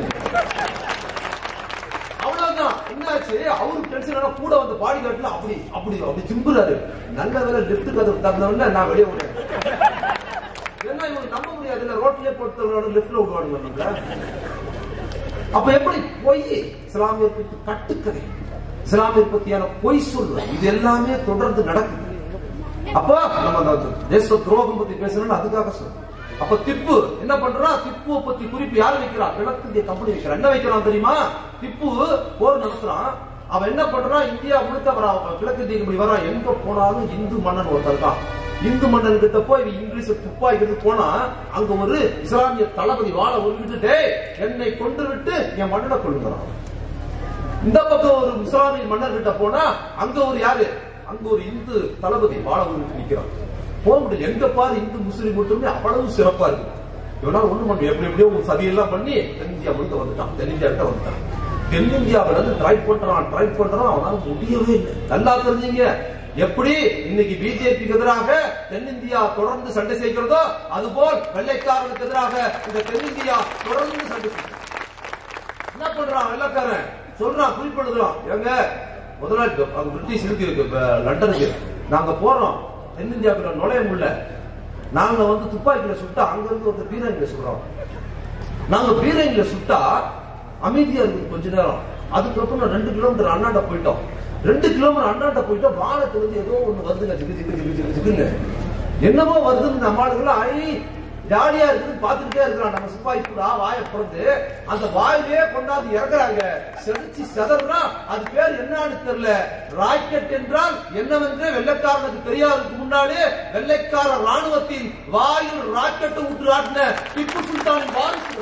அவ்வளவுதான் என்னாச்சு அவருக்கு டென்ஷன் ஆனா கூட வந்து பாடி காட்டுல அப்படி அப்படி அப்படி சிம்புறாரு நல்ல வேலை லிப்ட் கதவு தந்தவன நான் வெளியே விடுறேன் ஏன்னா இவங்க நம்ப முடியாது இல்ல ரோட்லயே போட்டு லிப்ட்ல விடுவானுங்க நீங்களா அப்ப எப்படி பொய் இஸ்லாமிய பத்தி கட்டுக்கதை இஸ்லாமிய பத்தியான பொய் சொல்றது இது எல்லாமே தொடர்ந்து நடக்குது அப்ப நம்ம அந்த தேச துரோகம் பத்தி பேசணும்னு அதுக்காக சொல்றோம் அப்ப திப்பு என்ன பண்றான் திப்புவை பத்தி குறிப்பு யார் வைக்கிறான் கிழக்கிந்திய கம்பெனி வைக்கிறான் என்ன வைக்கிறான் தெரியுமா திப்பு போர் நடத்துறான் அவன் என்ன பண்றான் இந்தியா முழுக்க வரான் கிழக்கிந்திய கம்பெனி வரான் எங்க போனாலும் இந்து மன்னன் ஒருத்தர் இருக்கான் இந்து மன்னன் கிட்ட போய் இவன் இங்கிலீஷ் துப்பாக்கி எடுத்து போனா அங்க ஒரு இஸ்லாமிய தளபதி வாழ ஒருங்கிட்டு என்னை கொண்டு விட்டு என் மன்னனை கொள்ளுங்கிறான் இந்த பக்கம் ஒரு இஸ்லாமிய மன்னர் கிட்ட போனா அங்க ஒரு யாரு அங்க ஒரு இந்து தளபதி வாழ ஒருங்கிட்டு நிக்கிறான் போக முடியல எங்க பாரு இந்து முஸ்லீம் மட்டுமே அவ்வளவு சிறப்பா இருக்கு இவனால ஒண்ணு பண்ண எப்படி எப்படியோ ஒரு சதியெல்லாம் பண்ணி தென்னிந்தியா முழுக்க வந்துட்டான் தென்னிந்தியா கிட்ட வந்துட்டான் தென்னிந்தியாவில இருந்து ட்ரை பண்றான் ட்ரை பண்றான் அவனால முடியவே இல்லை நல்லா தெரிஞ்சீங்க எப்படி இன்னைக்கு பிஜேபிக்கு எதிராக தென்னிந்தியா தொடர்ந்து சண்டை செய்கிறதோ அதுபோல் வெள்ளைக்காரனுக்கு எதிராக இந்த தென்னிந்தியா தொடர்ந்து சண்டை செய்யும் என்ன பண்றான் வெள்ளக்காரன் சொல்றான் குறிப்பிடுறான் எங்க முதலாளி அங்க பிரிட்டிஷ் இருக்கு இருக்கு, இப்ப லண்டனுக்கு நாங்க போறோம் தென்னிந்தியாவுக்குள்ள நுழைய முடியல நாங்க வந்து துப்பாக்கியில சுட்டா அங்க இருந்து ஒரு பீரங்கில சுடுறோம் நாங்க பீரங்கில சுட்டா அமைதியா இருக்கு கொஞ்ச நேரம் அதுக்கப்புறம் நான் ரெண்டு கிலோமீட்டர் அண்ணாண்ட போயிட்டோம் ரெண்டு கிலோமீட்டர் அண்ணாண்ட போயிட்டோம் வானத்துல இருந்து ஏதோ ஒண்ணு வருதுங்க ஜிகு ஜிகு ஜிகு ஜிகு ஜிகுன்னு என்னமோ வருதுன்னு நம்ம ஆளுங்களாம் ஐ ஜாலியா இருக்குன்னு பாத்துக்கிட்டே இருக்கிறான் நம்ம சிப்பாய் கூட வாயை பிறந்து அந்த வாயிலே கொண்டாந்து இறக்குறாங்க செடிச்சு செதறா அது பேர் என்னன்னு தெரியல ராக்கெட் என்றால் என்னவென்றே வெள்ளைக்காரனுக்கு தெரியாததுக்கு முன்னாலே வெள்ளைக்கார ராணுவத்தின் வாயில் ராக்கெட்டை விட்டு ஆட்டின திப்பு சுல்தானின் வாரிசு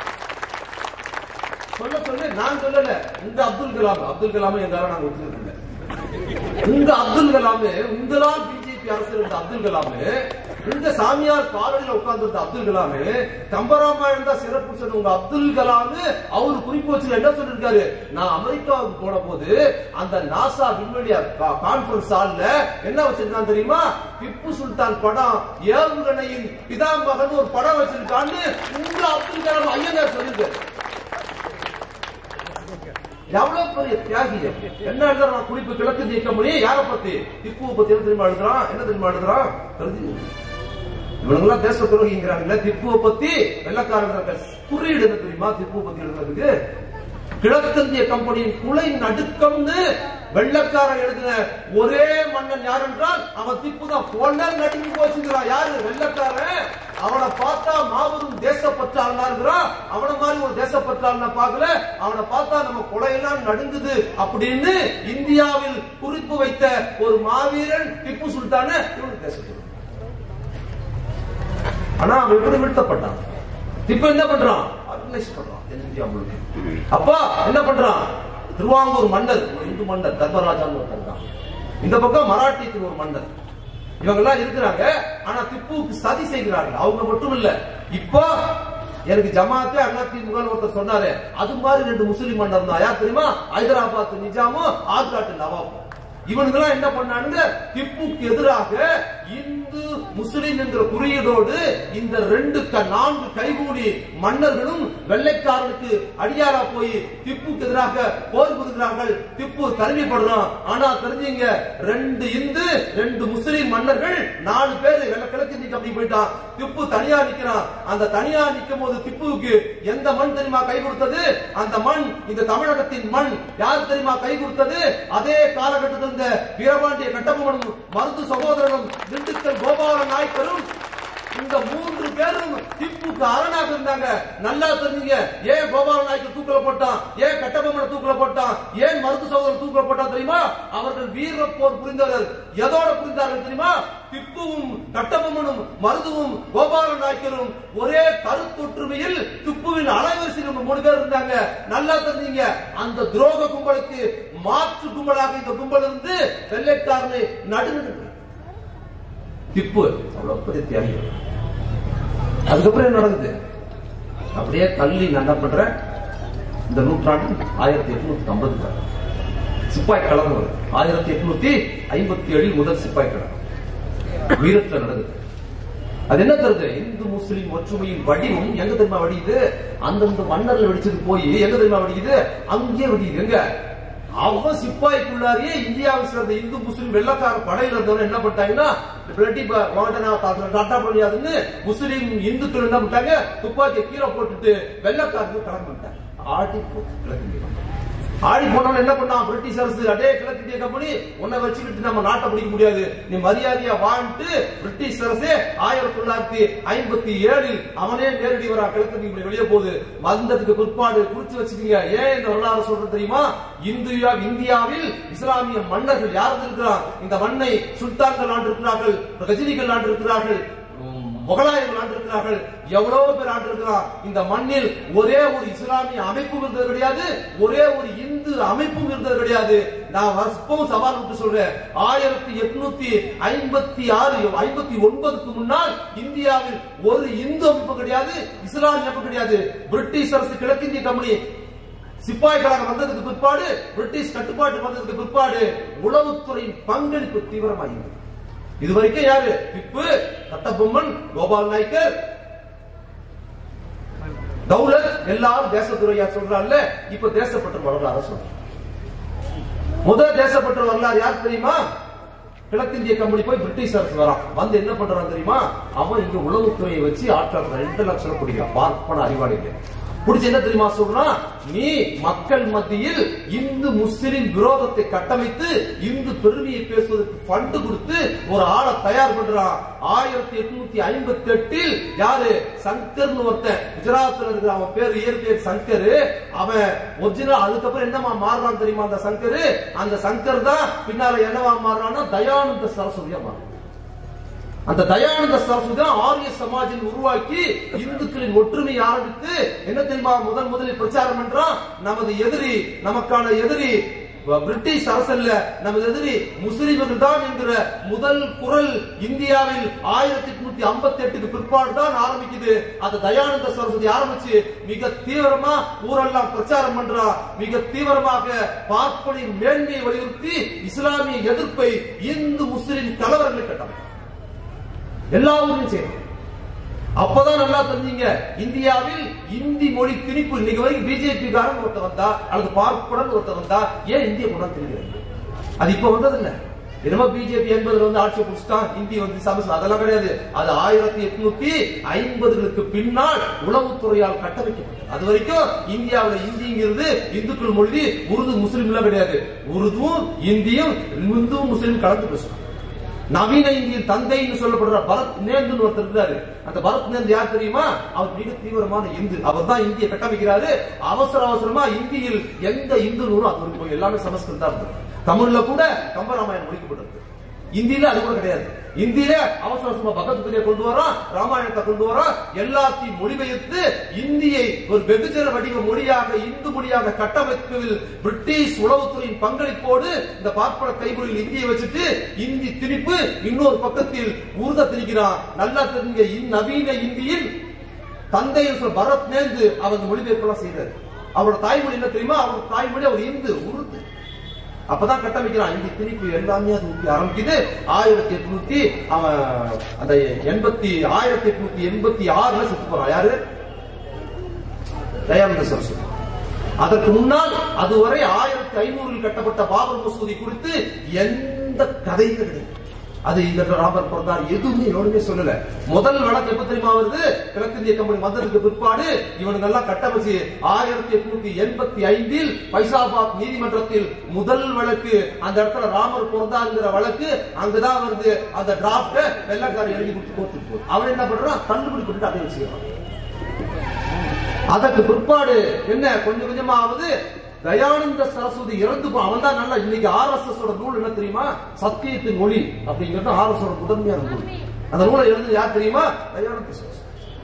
சொல்ல சொல்ல நான் சொல்லல இந்த அப்துல் கலாம் அப்துல் கலாமை எங்களால நாங்க ஒத்துக்கிறது இந்த அப்துல் கலாமு உங்களால் பிஜேபி அரசு இருந்த அப்துல் கலாமு இந்த சாமியார் காலடியில் உட்கார்ந்து அப்துல் கலாமு கம்பராமாயணம் தான் சிறப்பு சொன்ன உங்க அப்துல் கலாமு அவர் குறிப்பு வச்சு என்ன சொல்லிருக்காரு நான் அமெரிக்காவுக்கு போன போது அந்த நாசா விண்வெளி கான்பரன்ஸ் ஹால்ல என்ன வச்சிருக்கான் தெரியுமா திப்பு சுல்தான் படம் ஏவுகணையின் பிதாமகன் ஒரு படம் வச்சிருக்கான்னு உங்க அப்துல் கலாம் ஐயனார் சொல்லிருக்காரு எவ்வளவு பெரிய தியாகி என்ன எழுதுறான் குறிப்பு கிழக்கு நீக்க முடியும் யார பத்தி திப்புவை பத்தி என்ன தெரியுமா எழுதுறான் என்ன தெரியுமா எழுதுறான் தெரிஞ்சு இவனுங்கெல்லாம் தேச துரோகிங்கிறாங்கல்ல திப்புவை பத்தி வெள்ளக்காரங்க குறியீடு என்ன தெரியுமா திப்புவை பத்தி எழுதுறதுக்கு கிழக்கிந்திய கம்பெனியின் குலை நடுக்கம்னு வெள்ளக்காரன் எழுதின ஒரே மன்னன் யார் என்றால் அவன் திப்பு தான் கொள்ள நடுங்கி போச்சுங்கிறான் யாரு வெள்ளக்காரன் அவனை பார்த்தா மாபெரும் தேசப்பற்றாளனா இருக்கிறான் அவன மாதிரி ஒரு தேசப்பற்றாளனை பார்க்கல அவனை பார்த்தா நம்ம கொலையெல்லாம் நடுங்குது அப்படின்னு இந்தியாவில் குறிப்பு வைத்த ஒரு மாவீரன் திப்பு சுல்தான இவனுக்கு தேசத்துறோம் ஆனா அவன் எப்படி வீழ்த்தப்பட்டான் இப்ப என்ன பண்றான் ஆர்கனைஸ் பண்றான் இந்தியா முழுக்க அப்பா என்ன பண்றான் திருவாங்கூர் மன்னர் ஒரு இந்து மன்னர் தர்மராஜான்னு ஒருத்தர் இருக்கான் இந்த பக்கம் மராட்டியத்துக்கு ஒரு மன்னர் இவங்க எல்லாம் இருக்கிறாங்க ஆனா திப்புவுக்கு சதி செய்கிறார்கள் அவங்க மட்டும் இல்ல இப்போ எனக்கு ஜமாத்தே அதிமுக ஒருத்தர் சொன்னாரு அது மாதிரி ரெண்டு முஸ்லிம் மன்னர் தான் யார் தெரியுமா ஹைதராபாத் நிஜாமும் ஆற்காட்டு நவாபும் இவனுங்கெல்லாம் என்ன பண்ணானுங்க திப்புக்கு எதிராக இந்து முஸ்லிம் என்ற குறியீடோடு இந்த ரெண்டு க- நான்கு கைகூலி மன்னர்களும் வெள்ளைக்காரனுக்கு அடியாரா போய் திப்புக்கு எதிராக போர் புரிகிறார்கள் திப்பு தனிமைப்படுறான் ஆனா தெரிஞ்சீங்க ரெண்டு இந்து ரெண்டு முஸ்லிம் மன்னர்கள் நாலு பேர் வெள்ள கிழக்கு அப்படி போயிட்டான் திப்பு தனியா நிக்கிறான் அந்த தனியா நிக்கும் போது திப்புவுக்கு எந்த மண் தெரியுமா கை கொடுத்தது அந்த மண் இந்த தமிழகத்தின் மண் யார் தெரியுமா கை கொடுத்தது அதே காலகட்டத்தில் இருந்த வீரபாண்டிய கட்டபொம்மனும் மருது சகோதரனும் திண்டுக்கல் கோபால நாயக்கரும் இந்த மூன்று பேரும் திப்புக்கு அரணாக இருந்தாங்க நல்லா தெரிஞ்சுங்க ஏன் கோபால நாயக்கர் தூக்கில போட்டான் ஏன் கட்டபொம்மனை தூக்கில போட்டான் ஏன் மருது சகோதரர் தூக்கில போட்டான் தெரியுமா அவர்கள் வீர போர் புரிந்தவர்கள் எதோட புரிந்தார்கள் தெரியுமா திப்புவும் கட்டபொம்மனும் மருதுவும் கோபால நாயக்கரும் ஒரே கருத்தொற்றுமையில் திப்புவின் அலைவரிசையில் மூணு பேர் இருந்தாங்க நல்லா தெரிஞ்சுங்க அந்த துரோக கும்பலுக்கு மாற்று கும்பலாக இந்த கும்பல் இருந்து வெள்ளைக்காரனை நடுநிலை திப்பு அவ்வளவு பெரிய தியாகி அதுக்கப்புறம் என்ன நடக்குது அப்படியே தள்ளி நான் என்ன பண்றேன் இந்த நூற்றாண்டு ஆயிரத்தி எட்நூத்தி ஐம்பது சிப்பாய் கலந்து வருது ஆயிரத்தி எட்நூத்தி ஐம்பத்தி ஏழில் முதல் சிப்பாய் கலந்து வீரத்துல நடக்குது அது என்ன தருது இந்து முஸ்லிம் ஒற்றுமையின் வடிவம் எங்க தெரியுமா வடியுது அந்தந்த மன்னர்ல வெடிச்சது போய் எங்க தெரியுமா வடியுது அங்கேயே வெடியுது எங்க அவன் சிப்பாய்க்குள்ளாரியே இந்தியாவை சேர்ந்த இந்து முஸ்லிம் வெள்ளக்கார படையில இருந்தவங்க என்ன பண்ணிட்டாங்கன்னா பிளட்டி வாண்டனா டாட்டா பண்ணியாதுன்னு முஸ்லிம் இந்துக்கள் என்ன பண்ணிட்டாங்க துப்பாக்கியை கீழே போட்டுட்டு வெள்ளக்காரங்க கடந்து பண்ணிட்டாங்க ஆடி போட்டு கிழக்கு ஆடி போனவன் என்ன பண்ணான் பிரிட்டிஷ் அரசு அடே கிழக்கிந்திய கம்பெனி உன்னை வச்சுக்கிட்டு நம்ம நாட்டை பிடிக்க முடியாது நீ மரியாதையா வாழ்ந்துட்டு பிரிட்டிஷ் அரசே ஆயிரத்தி தொள்ளாயிரத்தி ஐம்பத்தி ஏழில் அவனே நேரடி வரா கிழக்கிந்திய கம்பெனி வெளியே போகுது வந்ததுக்கு பிற்பாடு குறிச்சு வச்சுக்கீங்க ஏன் இந்த வரலாறு சொல்றது தெரியுமா இந்தியா இந்தியாவில் இஸ்லாமிய மன்னர்கள் யார் இருக்கிறார் இந்த மண்ணை சுல்தான்கள் ஆண்டு இருக்கிறார்கள் கஜினிகள் ஆண்டு இருக்கிறார்கள் முகலாயர்கள் ஆண்டிருக்கிறார்கள் எவ்வளவு பேர் ஆண்டிருக்கிறார் இந்த மண்ணில் ஒரே ஒரு இஸ்லாமிய அமைப்பும் இருந்தது கிடையாது ஒரே ஒரு இந்து அமைப்பும் இருந்தது கிடையாது நான் எப்பவும் சவால் விட்டு சொல்றேன் ஆயிரத்தி எட்நூத்தி ஐம்பத்தி ஆறு ஐம்பத்தி ஒன்பதுக்கு முன்னால் இந்தியாவில் ஒரு இந்து அமைப்பு கிடையாது இஸ்லாமிய அமைப்பு கிடையாது பிரிட்டிஷ் அரசு கிழக்கிந்திய கம்பெனி சிப்பாய்களாக வந்ததுக்கு பிற்பாடு பிரிட்டிஷ் கட்டுப்பாட்டு வந்ததுக்கு பிற்பாடு உளவுத்துறையின் பங்களிப்பு தீவிரமாகிறது இது வரைக்கும் யாரு திப்பு கட்டபொம்மன் கோபால் நாயக்கர் தௌலத் எல்லாரும் தேசத்துறையா சொல்றாங்கல்ல இப்ப தேசப்பட்ட வரலாறு சொல்றாங்க முதல் தேசப்பட்ட வரலாறு யார் தெரியுமா கிழக்கிந்திய கம்பெனி போய் பிரிட்டிஷ் அரசு வரான் வந்து என்ன பண்றான் தெரியுமா அவன் இங்க உளவுத்துறையை வச்சு ஆட்கள் ரெண்டு லட்சம் பிடிக்கிறான் பார்ப்பன அறிவாளிகள் புடிச்சு என்ன தெரியுமா சொல்றான் நீ மக்கள் மத்தியில் இந்து முஸ்லிம் விரோதத்தை கட்டமைத்து இந்து பெருமையை பேசுவதற்கு ஃபண்ட் கொடுத்து ஒரு ஆளை தயார் பண்றான் ஆயிரத்தி எட்நூத்தி ஐம்பத்தி எட்டில் யாரு சங்கர்னு ஒருத்தன் குஜராத்ல இருக்கிற அவன் பேர் இயற்கை சங்கர் அவன் ஒரிஜினல் அதுக்கப்புறம் என்னமா மாறுறான் தெரியுமா அந்த சங்கர் அந்த சங்கர் தான் பின்னால என்னவா மாறுறான்னா தயானந்த சரஸ்வதியா மாறுறான் அந்த தயானந்த சரஸ்வதி தான் ஆரிய சமாஜின் உருவாக்கி இந்துக்களின் ஒற்றுமை ஆரம்பித்து என்ன தெரியுமா முதல் முதலில் பிரச்சாரம் பண்றான் நமது எதிரி நமக்கான எதிரி பிரிட்டிஷ் அரசல்ல நமது எதிரி முஸ்லிம்கள் தான் என்கிற முதல் குரல் இந்தியாவில் ஆயிரத்தி எட்நூத்தி ஐம்பத்தி எட்டுக்கு பிற்பாடு தான் ஆரம்பிக்குது அந்த தயானந்த சரஸ்வதி ஆரம்பிச்சு மிக தீவிரமா ஊரெல்லாம் பிரச்சாரம் பண்றா மிக தீவிரமாக பார்ப்பனின் மேன்மையை வலியுறுத்தி இஸ்லாமிய எதிர்ப்பை இந்து முஸ்லிம் கலவரங்களை கட்டமைக்கும் எல்லா ஊர்லயும் செய்யணும் அப்பதான் நல்லா தெரிஞ்சீங்க இந்தியாவில் இந்தி மொழி திணிப்பு இன்னைக்கு வரைக்கும் பிஜேபி காரன் ஒருத்த வந்தா அல்லது பார்ப்படன் ஒருத்த வந்தா ஏன் இந்திய கூட தெரிகிறது அது இப்ப வந்தது இல்ல என்னமோ பிஜேபி என்பதுல வந்து ஆட்சி புடிச்சிட்டான் இந்தி வந்து சமஸ்கிருதம் அதெல்லாம் கிடையாது அது ஆயிரத்தி எட்நூத்தி ஐம்பதுகளுக்கு பின்னால் உளவுத்துறையால் கட்டமைக்கப்பட்டது அது வரைக்கும் இந்தியாவுல இந்திங்கிறது இந்துக்கள் மொழி உருது முஸ்லீம் எல்லாம் கிடையாது உருதுவும் இந்தியும் இந்துவும் முஸ்லீம் கலந்து பேசுறாங்க நவீன இந்தியின் தந்தைன்னு சொல்லப்படுற பரத் நேந்து ஒருத்தர் இருந்தாரு அந்த பரத் நேந்து யார் தெரியுமா அவர் மிக தீவிரமான இந்து அவர் தான் இந்தியை கட்டமைக்கிறாரு அவசர அவசரமா இந்தியில் எந்த இந்து நூலும் அது வரைக்கும் எல்லாமே சமஸ்கிருதம் தான் இருந்தது தமிழ்ல கூட கம்பராமாயணம் முடிக்கப்பட்டிருக்கு இந்தியில அது கூட கிடையாது இந்தியில அவசர அவசரமா பகவத்கீதையை கொண்டு வரோம் ராமாயணத்தை கொண்டு வரோம் எல்லாத்தையும் மொழிபெயர்த்து இந்தியை ஒரு வெகுஜன வடிவ மொழியாக இந்து மொழியாக கட்டமைப்பதில் பிரிட்டிஷ் உளவுத்துறையின் பங்களிப்போடு இந்த பார்ப்பன கைமொழியில் இந்தியை வச்சுட்டு இந்தி திணிப்பு இன்னொரு பக்கத்தில் உருத திணிக்கிறான் நல்லா தெரிஞ்ச இந் நவீன இந்தியில் தந்தையில் சொல்ல பரத் நேர்ந்து அவர் மொழிபெயர்ப்பெல்லாம் செய்தார் அவரோட தாய்மொழி என்ன தெரியுமா அவரோட தாய்மொழி அவர் இந்து உருது அப்பதான் கட்டமைக்கிறான் இந்தி திணிப்பு எல்லாமே அது ஊட்டி ஆரம்பிக்குது ஆயிரத்தி எட்நூத்தி அவன் அந்த எண்பத்தி ஆயிரத்தி எட்நூத்தி எண்பத்தி ஆறுல செத்து போறான் யாரு தயானந்த சரஸ்வதி அதற்கு முன்னால் அதுவரை ஆயிரத்தி ஐநூறில் கட்டப்பட்ட பாபர் மசூதி குறித்து எந்த கதையும் கிடையாது அது இந்த ராபர் பிறந்தார் எதுவுமே எவனுமே சொல்லல முதல் வழக்கு எப்ப தெரியுமா வருது கிழக்கிந்திய கம்பெனி வந்ததுக்கு பிற்பாடு இவனுங்க எல்லாம் கட்டமைச்சு ஆயிரத்தி எட்நூத்தி எண்பத்தி ஐந்தில் பைசாபாத் நீதிமன்றத்தில் முதல் வழக்கு அந்த இடத்துல ராமர் பிறந்தாருங்கிற வழக்கு அங்கதான் வருது அந்த டிராப்ட வெள்ளக்காரர் எழுதி கொடுத்து கோர்த்துட்டு போகுது அவன் என்ன பண்றான் தள்ளுபடி பண்ணிட்டு அப்படியே வச்சுக்கிறான் அதற்கு பிற்பாடு என்ன கொஞ்சம் கொஞ்சமாவது தயானந்த சரஸ்வதி இறந்து போ- அவன் தான் நல்லா இன்னைக்கு ஆர்எஸ்எஸ் ஓட நூல் என்ன தெரியுமா சத்தியத்தின் மொழி அப்படிங்கிறது ஆர்எஸ் ஓட முதன்மையான நூல் அந்த நூலை எழுந்து யார் தெரியுமா தயானந்த சரஸ்வதி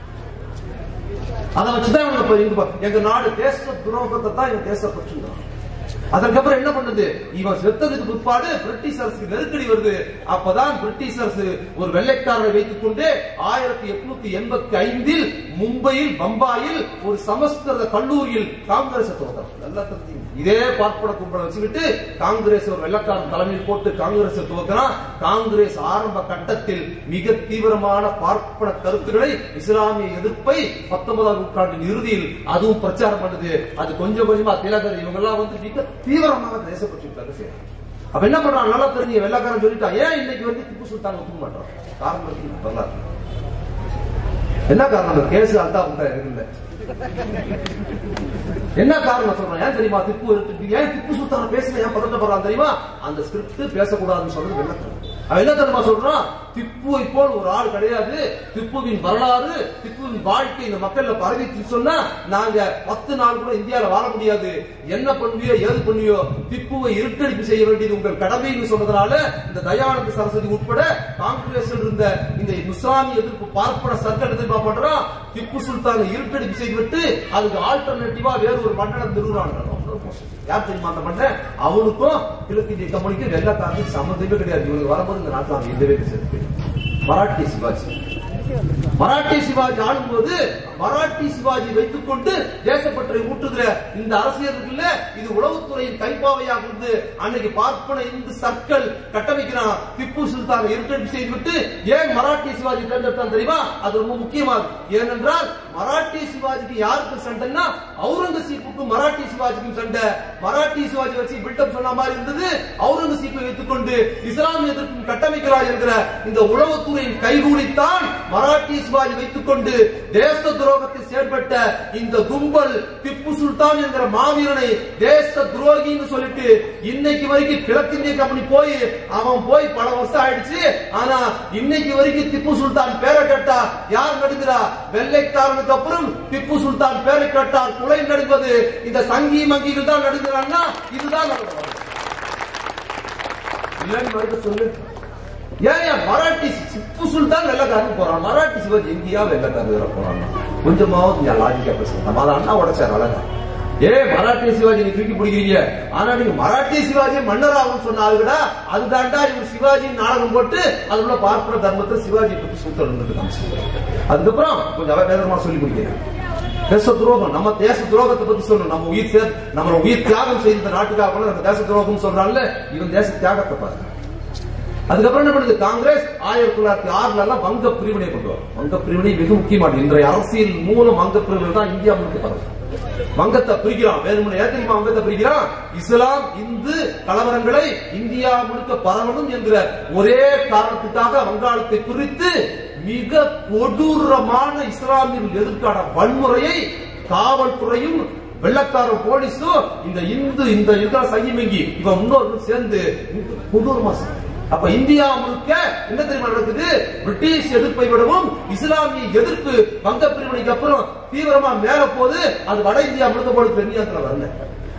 அதை வச்சுதான் இவங்க இப்ப இங்க பா- எங்க நாடு தேச துரோகத்தை தான் இவன் தேசப்பட்டு அதற்கப்புறம் என்ன பண்ணுது இவன் செத்ததுக்கு பிற்பாடு பிரிட்டிஷ் அரசுக்கு நெருக்கடி வருது அப்பதான் பிரிட்டிஷ் அரசு ஒரு வெள்ளைக்காரரை வைத்துக் கொண்டு ஆயிரத்தி எட்நூத்தி எண்பத்தி ஐந்தில் மும்பையில் பம்பாயில் ஒரு சமஸ்கிருத கல்லூரியில் காங்கிரஸ் துவக்கம் நல்லா தெரிஞ்சுங்க. இதே பார்ப்பன கும்பலை வச்சுக்கிட்டு காங்கிரஸ் ஒரு வெள்ளக்காரன் தலைமையில் போட்டு காங்கிரஸ் துவக்கிறான் காங்கிரஸ் ஆரம்ப கட்டத்தில் மிக தீவிரமான பார்ப்பன கருத்துக்களை இஸ்லாமிய எதிர்ப்பை பத்தொன்பதாம் நூற்றாண்டின் இறுதியில் அதுவும் பிரச்சாரம் பண்ணுது அது கொஞ்சம் கொஞ்சமா திலகர் இவங்க எல்லாம் வந்து மிக தீவிரமாக தேசப்பற்றி செய்யறாங்க அப்ப என்ன பண்றான் நல்லா தெரிஞ்சு வெள்ளக்காரன் சொல்லிட்டான் ஏன் இன்னைக்கு வந்து திப்பு சுல்தான் ஒத்துக்க மாட்டான் காரணம் இருக்கு வரலாறு என்ன காரணம் கேஸ் அல்தா புண்டா இருக்குல்ல என்ன காரணம் சொல்றேன் ஏன் தெரியுமா திப்பு இருக்கு ஏன் திப்பு சுல்தான பேசல ஏன் பதட்டப்படுறான் தெரியுமா அந்த ஸ்கிரிப்ட் பேசக்கூடாதுன்னு சொல்றது வெள்ளக்காரன் அவன் என்ன தெரியுமா சொல்றான் திப்புவை போல் ஒரு ஆள் கிடையாது திப்புவின் வரலாறு திப்புவின் வாழ்க்கை இந்த மக்கள்ல பரவிச்சு சொன்னா நாங்க பத்து நாள் கூட இந்தியால வாழ முடியாது என்ன பண்ணுவியோ ஏது பண்ணுவியோ திப்புவை இருட்டடிப்பு செய்ய வேண்டியது உங்கள் கடமைன்னு சொன்னதுனால இந்த தயானந்த சரஸ்வதி உட்பட காங்கிரஸ் இருந்த இந்த இஸ்லாமிய எதிர்ப்பு பார்ப்பன சர்க்கல் எதிர்ப்பா பண்றான் திப்பு சுல்தானை இருட்டடிப்பு செய்துவிட்டு அதுக்கு ஆல்டர்னேட்டிவா வேற ஒரு மண்டலம் நிறுவனம் யார் தெரியுமா அந்த மன்னன் அவனுக்கும் கிழக்கிந்திய கம்பெனிக்கும் வெள்ளக்காரனுக்கு சம்மந்தமே கிடையாது இவனுக்கு வரும்போது இந்த நாட்டில் அவன் எந்த வேலை சேர்த்து மராட்டி சிவாஜி மராட்டி சிவாஜி ஆளும்போது மராட்டி சிவாஜி வைத்துக் கொண்டு தேசப்பற்றை ஊட்டுகிற இந்த அரசியல் இருக்குல்ல இது உளவுத்துறையின் கைப்பாவையாக இருந்து அன்னைக்கு பார்ப்பன இந்து சர்க்கிள் கட்டமைக்கிறான் திப்பு சுல்தான் இருட்டடிப்பு செய்துவிட்டு ஏன் மராட்டி சிவாஜி தேர்ந்தெடுத்தான் தெரியுமா அது ரொம்ப முக்கியமானது ஏனென்றால் மராட்டி சிவாஜிக்கு யாருக்கு சண்டைன்னா அவுரங்கசீப்புக்கும் மராட்டி சிவாஜிக்கும் சண்டை மராட்டி சிவாஜி வச்சு பில்டப் சொன்ன மாதிரி இருந்தது அவுரங்கசீப்பை வைத்துக் கொண்டு இஸ்லாமிய எதிர்ப்பும் கட்டமைக்கிறார் என்கிற இந்த உளவுத்துறையின் கைகூடித்தான் மராட்டி சிவாஜி வைத்துக் கொண்டு தேச துரோகத்தில் செயல்பட்ட இந்த கும்பல் திப்பு சுல்தான் என்கிற மாவீரனை தேச துரோகின்னு சொல்லிட்டு இன்னைக்கு வரைக்கும் கிழக்கிந்திய கம்பெனி போய் அவன் போய் பல வருஷம் ஆயிடுச்சு ஆனா இன்னைக்கு வரைக்கும் திப்பு சுல்தான் பேரை கேட்டா யார் நடுங்கிறா வெள்ளைக்காரனுக்கு அப்புறம் திப்பு சுல்தான் பேரை கேட்டால் குலை நடுங்குவது இந்த சங்கி மங்கிகள் தான் நடுங்கிறான்னா இதுதான் நடக்கும் இல்லைன்னு மறுக்க சொல்லு ஏன் ஏன் மராட்டி திப்பு சுல்தான் வெள்ளக்காரன் போறான் மராட்டி சிவாஜி எங்கேயா வெள்ளக்காரன் போறான் கொஞ்சமாவது நீ லாஜிக்கா பேசுங்க நம்ம அதை அண்ணா உடைச்சார் அழகா ஏ மராட்டிய சிவாஜி நீங்க தூக்கி பிடிக்கிறீங்க ஆனா நீங்க மராட்டிய சிவாஜி மன்னராகும் சொன்ன ஆளுகடா அதுதான்டா இவர் சிவாஜி நாடகம் போட்டு அதுக்குள்ள பார்ப்பன தர்மத்தை சிவாஜி பத்தி சூத்தல் காமிச்சு அதுக்கப்புறம் கொஞ்சம் அவ வேகமா சொல்லி முடிக்கிறேன் தேச துரோகம் நம்ம தேச துரோகத்தை பத்தி சொல்லணும் நம்ம உயிர் சே நம்ம உயிர் தியாகம் செய்த நாட்டுக்காக கூட நம்ம தேச துரோகம் சொல்றான்ல இவன் தேச தியாகத்தை பாருங்க அதுக்கப்புறம் என்ன பண்ணுது காங்கிரஸ் ஆயிரத்தி தொள்ளாயிரத்தி ஆறுல எல்லாம் வங்க பிரிவினை கொண்டு வரும் வங்க பிரிவினை மிக முக்கியமானது இன்றைய அரசியல் மூலம் வங்க பிரிவினை தான் இந்தியா முழுக்க பரவும் வங்கத்தை பிரிக்கிறான் வேணும்னு ஏன் தெரியுமா வங்கத்தை பிரிக்கிறான் இஸ்லாம் இந்து கலவரங்களை இந்தியா முழுக்க பரவணும் என்கிற ஒரே காரணத்துக்காக வங்காளத்தை பிரித்து மிக கொடூரமான இஸ்லாமியர்கள் எதிர்க்கான வன்முறையை காவல்துறையும் வெள்ளக்கார போலீஸும் இந்த இந்து இந்த இருக்கிற சகிமங்கி இவன் முன்னோர்கள் சேர்ந்து கொடூரமா செஞ்சாங்க. அப்ப இந்தியா முழுக்க என்ன தெரியுமா நடக்குது பிரிட்டிஷ் எதிர்ப்பை விடவும் இஸ்லாமிய எதிர்ப்பு வங்க பிரிவினைக்கு அப்புறம் தீவிரமா மேல போது அது வட இந்தியா முழுக்க போது பெருநியாத்துல வரல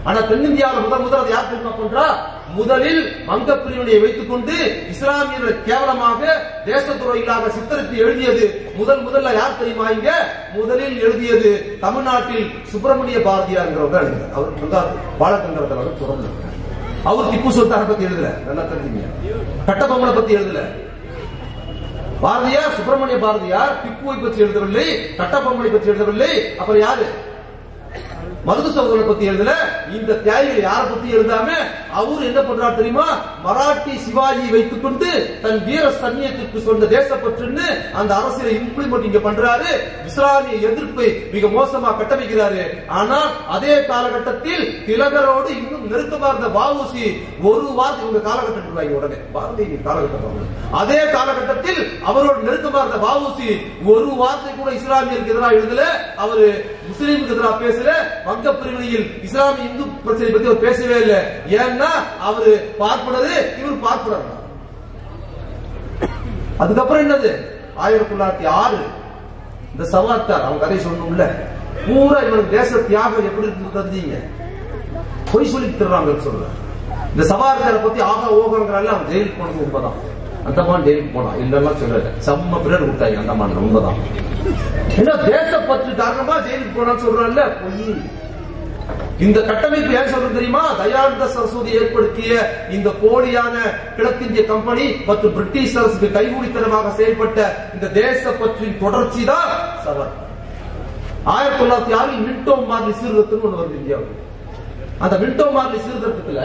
ஆனா தென்னிந்தியாவில் முதல் முதல் அதை யார் தெரியுமா பண்றா முதலில் வங்க பிரிவினையை வைத்துக் கொண்டு இஸ்லாமியர்களை கேவலமாக தேச துறையிலாக சித்தரித்து எழுதியது முதல் முதல்ல யார் தெரியுமா இங்க முதலில் எழுதியது தமிழ்நாட்டில் சுப்பிரமணிய பாரதியார்ங்கிறவர் தான் எழுதுறார் அவர் வந்தார் பாலகங்கரத்தில் தொடர்ந்து அவர் திப்பு சுல்தானை பத்தி எழுதல நல்லா தெரிஞ்சுங்க கட்டபொம்மனை பத்தி எழுதல பாரதியார் சுப்பிரமணிய பாரதியார் திப்புவை பற்றி எழுதவில்லை கட்டபொம்மனை பற்றி எழுதவில்லை அப்புறம் யாரு மருது சகோதரனை பத்தி எழுதல இந்த தியாகிகள் யாரை பத்தி எழுதாம அவர் என்ன பண்றாரு தெரியுமா மராட்டி சிவாஜி வைத்துக் கொண்டு தன் வீர சன்னியத்திற்கு சொன்ன தேசப்பற்றுன்னு அந்த அரசியலை இம்ப்ளிமெண்ட் இங்க பண்றாரு இஸ்லாமிய எதிர்ப்பை மிக மோசமா கட்டமைக்கிறாரு ஆனால் அதே காலகட்டத்தில் திலகரோடு இன்னும் நெருக்கமா இருந்த வாவுசி ஒரு வார்த்தை இவங்க காலகட்டம் வாங்கி உடனே பாரதி காலகட்டம் வாங்க. அதே காலகட்டத்தில் அவரோட நெருக்கமா இருந்த வாவுசி ஒரு வார்த்தை கூட இஸ்லாமியருக்கு எதிராக எழுதல அவரு முஸ்லீமுக்கு எதிராக பேசல வங்க பிரிவினையில் இஸ்லாமிய இந்து பிரச்சனை பத்தி அவர் பேசவே இல்லை ஏன்னா அவரு பார்ப்பனரு இவர் பார்ப்பனர் அதுக்கப்புறம் என்னது ஆயிரத்தி தொள்ளாயிரத்தி ஆறு இந்த சவாத்தார் அவங்க கதை சொல்லணும்ல பூரா இவனுக்கு தேச தியாகம் எப்படி இருக்கு தெரிஞ்சீங்க பொய் சொல்லி தர்றாங்க சொல்றேன் இந்த சவார்காரை பத்தி ஆகா ஓகங்கிறால அவன் ஜெயிலுக்கு போனது உண்மைதான் அந்தமான் ஜெயிலுக்கு போனான் இல்லைன்னா சொல்லல செம்ம பிறர் விட்டாங்க அந்தமான் உண்மைதான் என்ன தேசப்பற்று காரணமா ஜெயிலுக்கு போனான்னு சொல்றான்ல பொய் இந்த கட்டமைப்பு ஏன் சொல்றது தெரியுமா தயானந்த சரஸ்வதி ஏற்படுத்திய இந்த போலியான கிழக்கிந்திய கம்பெனி மற்றும் பிரிட்டிஷ் அரசுக்கு கைகூலித்தனமாக செயல்பட்ட இந்த தேசப்பற்றின் தொடர்ச்சி தான் சவர் ஆயிரத்தி தொள்ளாயிரத்தி ஆறில் மின்டோ மாதிரி சீர்திருத்தம் ஒண்ணு வருது இந்தியாவுக்கு அந்த மின்டோ மாதிரி சீர்திருத்தத்துல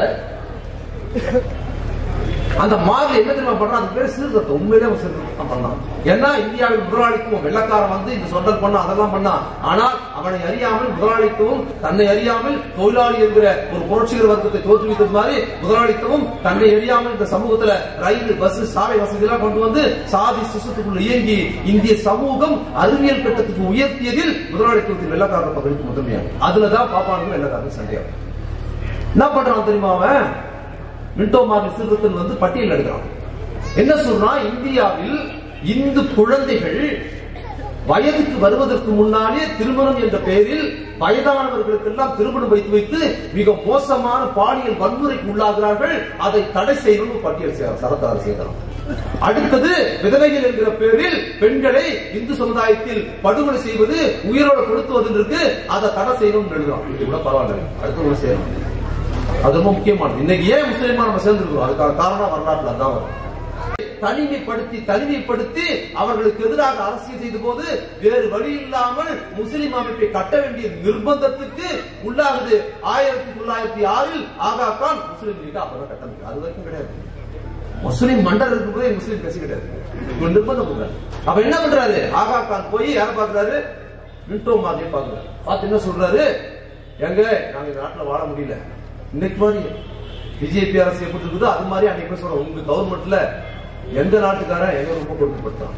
அந்த மாதிரி என்ன தெரியுமா பண்றான் அது பேர் சீர்திருத்தம் உண்மையிலே அவன் சீர்திருத்தம் பண்ணான் ஏன்னா இந்தியாவில் முதலாளித்துவம் வெள்ளக்காரன் வந்து இந்த சொந்தல் பண்ண அதெல்லாம் பண்ணான் ஆனால் அவனை அறியாமல் முதலாளித்துவம் தன்னை அறியாமல் தொழிலாளி என்கிற ஒரு புரட்சிகர வர்க்கத்தை தோற்றுவித்தது மாதிரி முதலாளித்துவம் தன்னை அறியாமல் இந்த சமூகத்துல ரயில் பஸ் சாலை வசதி எல்லாம் கொண்டு வந்து சாதி சிசத்துக்குள்ள இயங்கி இந்திய சமூகம் அறிவியல் கட்டத்துக்கு உயர்த்தியதில் முதலாளித்துவத்தின் வெள்ளக்காரர் பங்களிப்பு முதன்மையாகும் அதுலதான் பாப்பானுக்கும் வெள்ளக்காரனுக்கு சந்தேகம் என்ன பண்றான் தெரியுமா அவன் மின்டோ மார்லி சீர்திருத்தம் வந்து பட்டியல் எடுக்கிறான் என்ன சொல்றான் இந்தியாவில் இந்து குழந்தைகள் வயதுக்கு வருவதற்கு முன்னாலே திருமணம் என்ற பெயரில் வயதானவர்களுக்கெல்லாம் திருமணம் வைத்து வைத்து மிக மோசமான பாலியல் வன்முறைக்கு உள்ளாகிறார்கள் அதை தடை செய்யணும் பட்டியல் செய்யறார் சரத்தார் செய்யறான் அடுத்தது விதவைகள் என்கிற பேரில் பெண்களை இந்து சமுதாயத்தில் படுகொலை செய்வது உயிரோடு கொடுத்துவது இருக்கு அதை தடை செய்யணும் எழுதுறான் இது கூட பரவாயில்ல அடுத்து கூட செய்யணும் அது ரொம்ப முக்கியமானது இன்னைக்கு ஏன் முஸ்லீமா நம்ம சேர்ந்துருக்கோம் அதுக்கான காரணம் வரலாற்றுல தான் வரும் தனிமைப்படுத்தி தனிமைப்படுத்தி அவர்களுக்கு எதிராக அரசியல் செய்த போது வேறு வழி இல்லாமல் முஸ்லிம் அமைப்பை கட்ட வேண்டிய நிர்பந்தத்துக்கு உள்ளாகுது ஆயிரத்தி தொள்ளாயிரத்தி ஆறில் ஆகா கான் முஸ்லிம் லீக் அப்பதான் கட்டமைக்கு அது வரைக்கும் கிடையாது முஸ்லிம் மண்டல் இருக்கும்போது முஸ்லிம் பேசி கிடையாது இவன் நிர்பந்தம் பண்றாரு அப்ப என்ன பண்றாரு ஆகா கான் போய் யார பாக்குறாரு மின்டோ மாதிரியே பாக்குறாரு பார்த்து என்ன சொல்றாரு எங்க நாங்க இந்த நாட்டுல வாழ முடியல இன்னைக்கு மாதிரி பிஜேபி அரசு எப்படி இருக்குதோ அது மாதிரி அன்னைக்கு போய் சொல்றோம் உங்க கவர்மெண்ட்ல எந்த நாட்டுக்காரன் எங்க ரொம்ப கொடுக்கப்படுத்தான்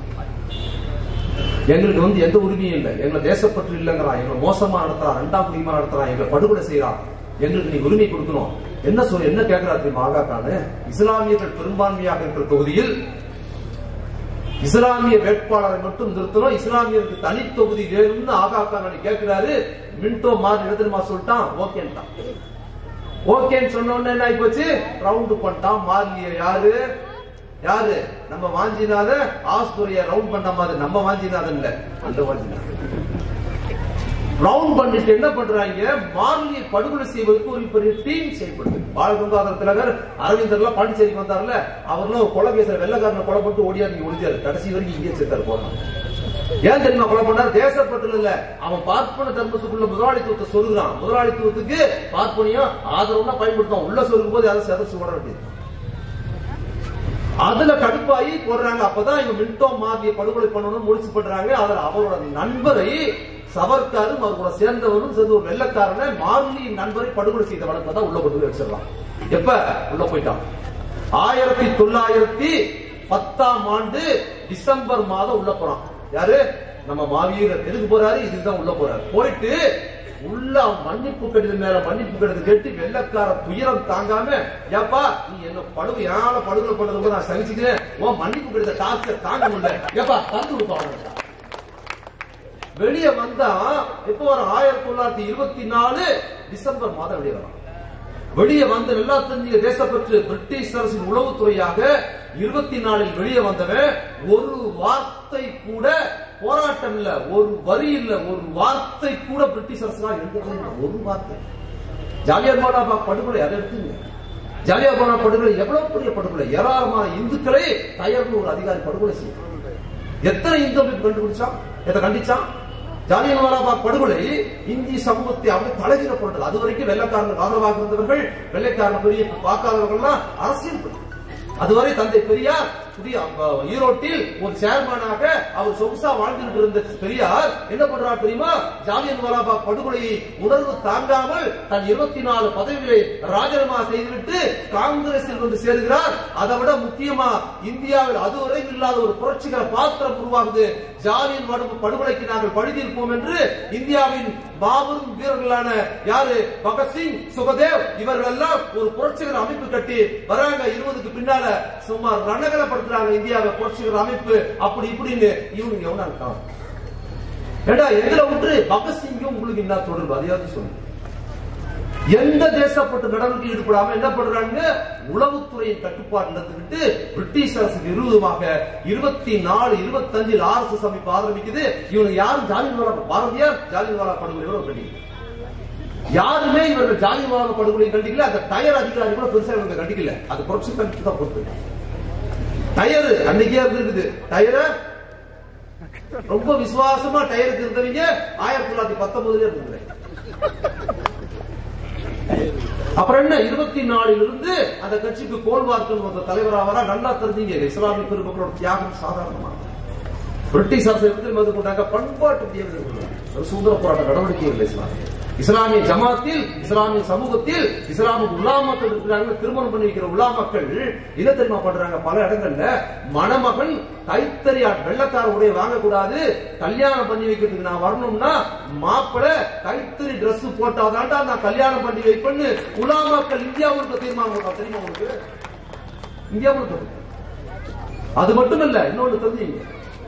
எங்களுக்கு வந்து எந்த உரிமையும் இல்லை எங்களை தேசப்பற்று இல்லைங்கிறான் எங்களை மோசமா நடத்துறான் ரெண்டாம் குடிமா நடத்துறான் எங்களை படுகொலை செய்யறான் எங்களுக்கு நீ உரிமை கொடுக்கணும் என்ன சொல் என்ன கேட்கிறாரு தெரியுமா ஆகா கானு இஸ்லாமியர்கள் பெரும்பான்மையாக இருக்கிற தொகுதியில் இஸ்லாமிய வேட்பாளரை மட்டும் நிறுத்தணும் இஸ்லாமியருக்கு தனி தொகுதி வேணும்னு ஆகா கான் கேட்கிறாரு மின்டோ மாறி எடுத்துமா சொல்லிட்டான் ஓகேன்ட்டான் ஓகேன்னு சொன்ன உடனே என்ன ஆகி போச்சு ரவுண்டு பண்ணிட்டான் மார்லிய யாரு யாரு நம்ம வாஞ்சிநாத ஆஸ்துரிய ரவுண்ட் பண்ண மாதிரி நம்ம வாஞ்சிநாதன் இல்ல அந்த வாஞ்சிநாதன் ரவுண்ட் பண்ணிட்டு என்ன பண்றாங்க மார்லியை படுகொலை செய்வதற்கு ஒரு பெரிய டீம் செயல்படுது பாலகங்காதர திலகர் அரவிந்தர்லாம் பாண்டிச்சேரிக்கு வந்தார்ல அவர்லாம் ஒரு கொலை கேசல வெள்ளக்காரனை கொலை போட்டு ஓடியா நீங்க ஒளிஞ்சாரு கடைசி வரைக்கும் இங்கே சேர்த்தாரு போனான் ஏன் தெரியுமா கொலை பண்ணார் தேசப்பற்று இல்ல அவன் பார்ப்பன தர்மத்துக்குள்ள முதலாளித்துவத்தை சொல்லுகிறான் முதலாளித்துவத்துக்கு பார்ப்பனியம் ஆதரவுனா பயன்படுத்தும் உள்ள சொல்லும் போது அதை செதச்சு ஓட வேண்டியது அதுல கடுப்பாயி போடுறாங்க அப்பதான் இவங்க மின்டோ மாதிரியை படுகொலை பண்ணணும் முடிச்சு பண்றாங்க அதுல அவரோட நண்பரை சவர்க்காரும் அவர் கூட சேர்ந்தவரும் சேர்ந்து ஒரு வெள்ளக்காரனை மார்லியின் நண்பரை படுகொலை செய்த வழக்கு தான் உள்ள கொண்டு போய் வச்சிடலாம் எப்ப உள்ள போயிட்டான் ஆயிரத்தி தொள்ளாயிரத்தி பத்தாம் ஆண்டு டிசம்பர் மாதம் உள்ள போறான் யாரு நம்ம மாவீரர் எதுக்கு போறாரு இதுதான் உள்ள போறாரு போயிட்டு உள்ள அவன் மன்னிப்பு கடிதம் மேல மன்னிப்பு கடிதம் கேட்டு வெள்ளக்கார துயரம் தாங்காம ஏப்பா நீ என்ன படுகை யாரால படுகொலை பண்ணது கூட நான் சகிச்சுக்கிறேன் உன் மன்னிப்பு கடித டார்ச்சர் தாங்க முடியல ஏப்பா தந்து கொடுப்பாங்க வெளியே வந்தா எப்போ வரும் ஆயிரத்தி தொள்ளாயிரத்தி இருபத்தி நாலு டிசம்பர் மாதம் வெளியே வரும் வெளியே வந்து நல்லா தெரிஞ்ச தேசப்பற்று பிரிட்டிஷ் அரசின் உளவுத்துறையாக இருபத்தி நாலில் வெளியே வந்தவன் ஒரு வார்த்தை கூட போராட்டம் இல்ல ஒரு வரி இல்ல ஒரு வார்த்தை கூட பிரிட்டிஷ் அரசு எழுதவே இல்லை. ஒரு வார்த்தை ஜாலியர் வாலாபாக் படுகொலை அதை எடுத்துங்க ஜாலியர் வாலாபாக் படுகொலை எவ்வளவு பெரிய படுகொலை ஏராளமான இந்துக்களை தயர்னு ஒரு அதிகாரி படுகொலை செய்யும் எத்தனை இந்து அமைப்பு கண்டுபிடிச்சான் எதை கண்டிச்சான் ஜாலியன் வாலாபாக் படுகொலை இந்திய சமூகத்தை அப்படியே தலைகிற போட்டது அது வரைக்கும் வெள்ளைக்காரனுக்கு ஆதரவாக இருந்தவர்கள் வெள்ளைக்காரன் பெரிய பார்க்காதவர்கள்லாம் அரசியல் பண்ணி அதுவரை தந்தை பெரியார் புதிய அஹ், ஈரோட்டில் ஒரு சேர்மனாக அவர் சொகுசா வாழ்ந்துட்டு இருந்த பெரியார் என்ன பண்றார் தெரியுமா ஜாலியன் வாலாபாக் படுகொலையை உணர்வு தாங்காமல் தன் இருபத்தி நாலு பதவிகளை ராஜினாமா செய்துவிட்டு காங்கிரஸில் வந்து சேருகிறார் அதை விட முக்கியமா இந்தியாவில் அதுவரை இல்லாத ஒரு புரட்சிகர பாத்திரம் உருவாகுது ஜாலியன் வாலாபாக் படுகொலைக்கு நாங்கள் பழிதீர்ப்போம் என்று இந்தியாவின் மாபெரும் வீரர்களான யாரு பகத்சிங் சுகதேவ் இவர்கள் எல்லாம் ஒரு புரட்சிகர அமைப்பு கட்டி வராங்க இருபதுக்கு பின்னால சுமார் ரணகலப்படுத்துறாங்க இந்தியாவை புரட்சிகர அமைப்பு அப்படி இப்படின்னு இவங்க எவனா இருக்கான் ஏடா எங்களை விட்டு பகத்சிங்கும் உங்களுக்கு என்ன தொடர்பு அதையாவது சொல்லுங்க எந்த தேசப்பட்டு நடவடிக்கை ஈடுபடாம என்ன பண்றாங்க உளவுத்துறையின் கட்டுப்பாடு நடந்துகிட்டு பிரிட்டிஷ் அரசுக்கு விரோதமாக இருபத்தி நாலு இருபத்தி அஞ்சில் ஆர் எஸ் எஸ் அமைப்பு ஆரம்பிக்குது இவங்க யாரும் ஜாலியன்வாலா பாரதியார் ஜாலியன்வாலா படுகொலையோட கண்டிக்கல யாருமே இவர்கள் ஜாலியன்வாலா படுகொலை கண்டிக்கல அந்த டயர் அதிகாரி கூட பெருசா இவங்க கண்டிக்கல அது புரட்சி கண்டித்து தான் பொறுத்து டயர் அன்னைக்கே இருந்திருக்குது டயரை ரொம்ப விசுவாசமா டயருக்கு இருந்தவங்க ஆயிரத்தி தொள்ளாயிரத்தி பத்தொன்பதுல இருந்துருக்காங்க அப்புறம் என்ன இருபத்தி நாலில் இருந்து அந்த கட்சிக்கு கோல்வார்க்கன் ஒரு தலைவரா வரா நல்லா தெரிஞ்சீங்க இஸ்லாமிய பெருமக்களோட தியாகம் சாதாரணமா பிரிட்டிஷ் அரசு எப்படி வந்து கொண்டாங்க பண்பாட்டு தீவிரம் கொண்டாங்க. ஒரு சுதந்திர போராட்ட நடவடிக்கை இல்லை இஸ்லாமிய இஸ்லாமிய ஜமாத்தில் இஸ்லாமிய சமூகத்தில் இஸ்லாமிய உலாமாக்கள் இருக்கிறாங்க திருமணம் பண்ணி வைக்கிற உலாமாக்கள் என்ன தெரியுமா பண்றாங்க பல இடங்கள்ல மணமகன் கைத்தறி வெள்ளக்கார உடைய வாங்கக்கூடாது கல்யாணம் பண்ணி வைக்கிறதுக்கு நான் வரணும்னா மாப்பிள்ளை கைத்தறி Dress போட்டாதான்டா நான் கல்யாணம் பண்ணி வைப்பேன்னு உலாமாக்கள் இந்தியாவுக்கு தீர்மானம் போட்டா தெரியுமா உங்களுக்கு இந்தியாவுக்கு அது மட்டும் இல்ல இன்னொன்னு தெரிஞ்சுங்க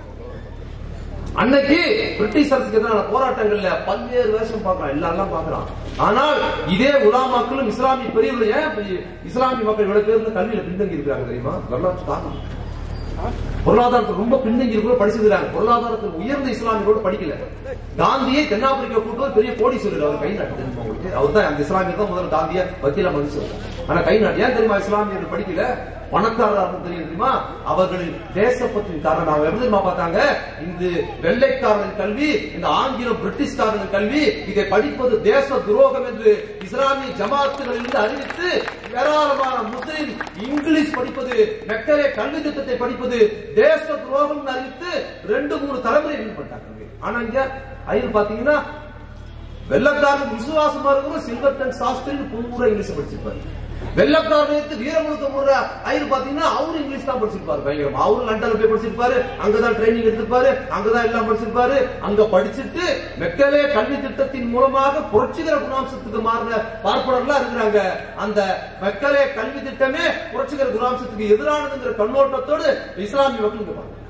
அன்னைக்கு பிரிட்டிஷ் அரசுக்கு எதிரான போராட்டங்கள்ல பல்வேறு வேஷம் பார்க்கலாம் எல்லாம் பார்க்கலாம் ஆனால் இதே உலாமாக்களும் இஸ்லாமிய பெரியவர்கள் ஏன் இப்படி இஸ்லாமிய மக்கள் இவ்வளவு பேர் இருந்து கல்வியில பின்தங்கி இருக்கிறாங்க தெரியுமா வரலாற்று காரணம் பொருளாதாரத்தில் ரொம்ப பின்தங்கி இருக்கிற படிச்சிருக்காங்க பொருளாதாரத்தில் உயர்ந்த இஸ்லாமியரோட படிக்கல காந்தியை தென்னாப்பிரிக்கா கூட்டு ஒரு பெரிய கோடீஸ்வரர் அவர் கை நாட்டு தெரியுமா உங்களுக்கு அவர் தான் அந்த இஸ்லாமியர் தான் முதல்ல காந்திய வக்கீலா மதிச்சு ஆனா கை நாட்டு ஏன் தெரியுமா இஸ்லாமியர்கள் படிக்கல பணக்காரராக தெரியும் தெரியுமா அவர்களின் தேசப்பற்றின் காரணம் அவங்க எப்படி தெரியுமா பார்த்தாங்க இந்த வெள்ளைக்காரனின் கல்வி இந்த ஆங்கிலம் பிரிட்டிஷ்காரனின் கல்வி இதை படிப்பது தேச துரோகம் என்று இஸ்லாமிய ஜமாத்துகளிலிருந்து அறிவித்து ஏராளமான முஸ்லிம் இங்கிலீஷ் படிப்பது மெக்கலே கல்வி திட்டத்தை படிப்பது தேச துரோகம் அறிவித்து ரெண்டு மூணு தலைமுறை ஈடுபட்டாங்க ஆனா இங்க ஐயர் பாத்தீங்கன்னா வெள்ளக்காரனுக்கு விசுவாசமா இருக்கிற சில்வர்டன் சாஸ்திரின்னு பூரா இங்கிலீஷ் படிச்சிருப்பாரு வெள்ளக்காரனுக்கு வீரமுழுக்க முறை ஐயர் பாத்தீங்கன்னா அவரு இங்கிலீஷ் தான் படிச்சிருப்பாரு பயங்கரமா அவரு லண்டன்ல போய் படிச்சிருப்பாரு அங்கதான் ட்ரைனிங் எடுத்திருப்பாரு அங்கதான் எல்லாம் படிச்சிருப்பாரு அங்க படிச்சுட்டு மெக்கலே கல்வி திட்டத்தின் மூலமாக புரட்சிகர குணாம்சத்துக்கு மாறின பார்ப்பனர்லாம் இருக்கிறாங்க அந்த மெக்கலே கல்வி திட்டமே புரட்சிகர குணாம்சத்துக்கு எதிரானதுங்கிற கண்ணோட்டத்தோடு இஸ்லாமிய மக்கள் இங்க பாருங்க.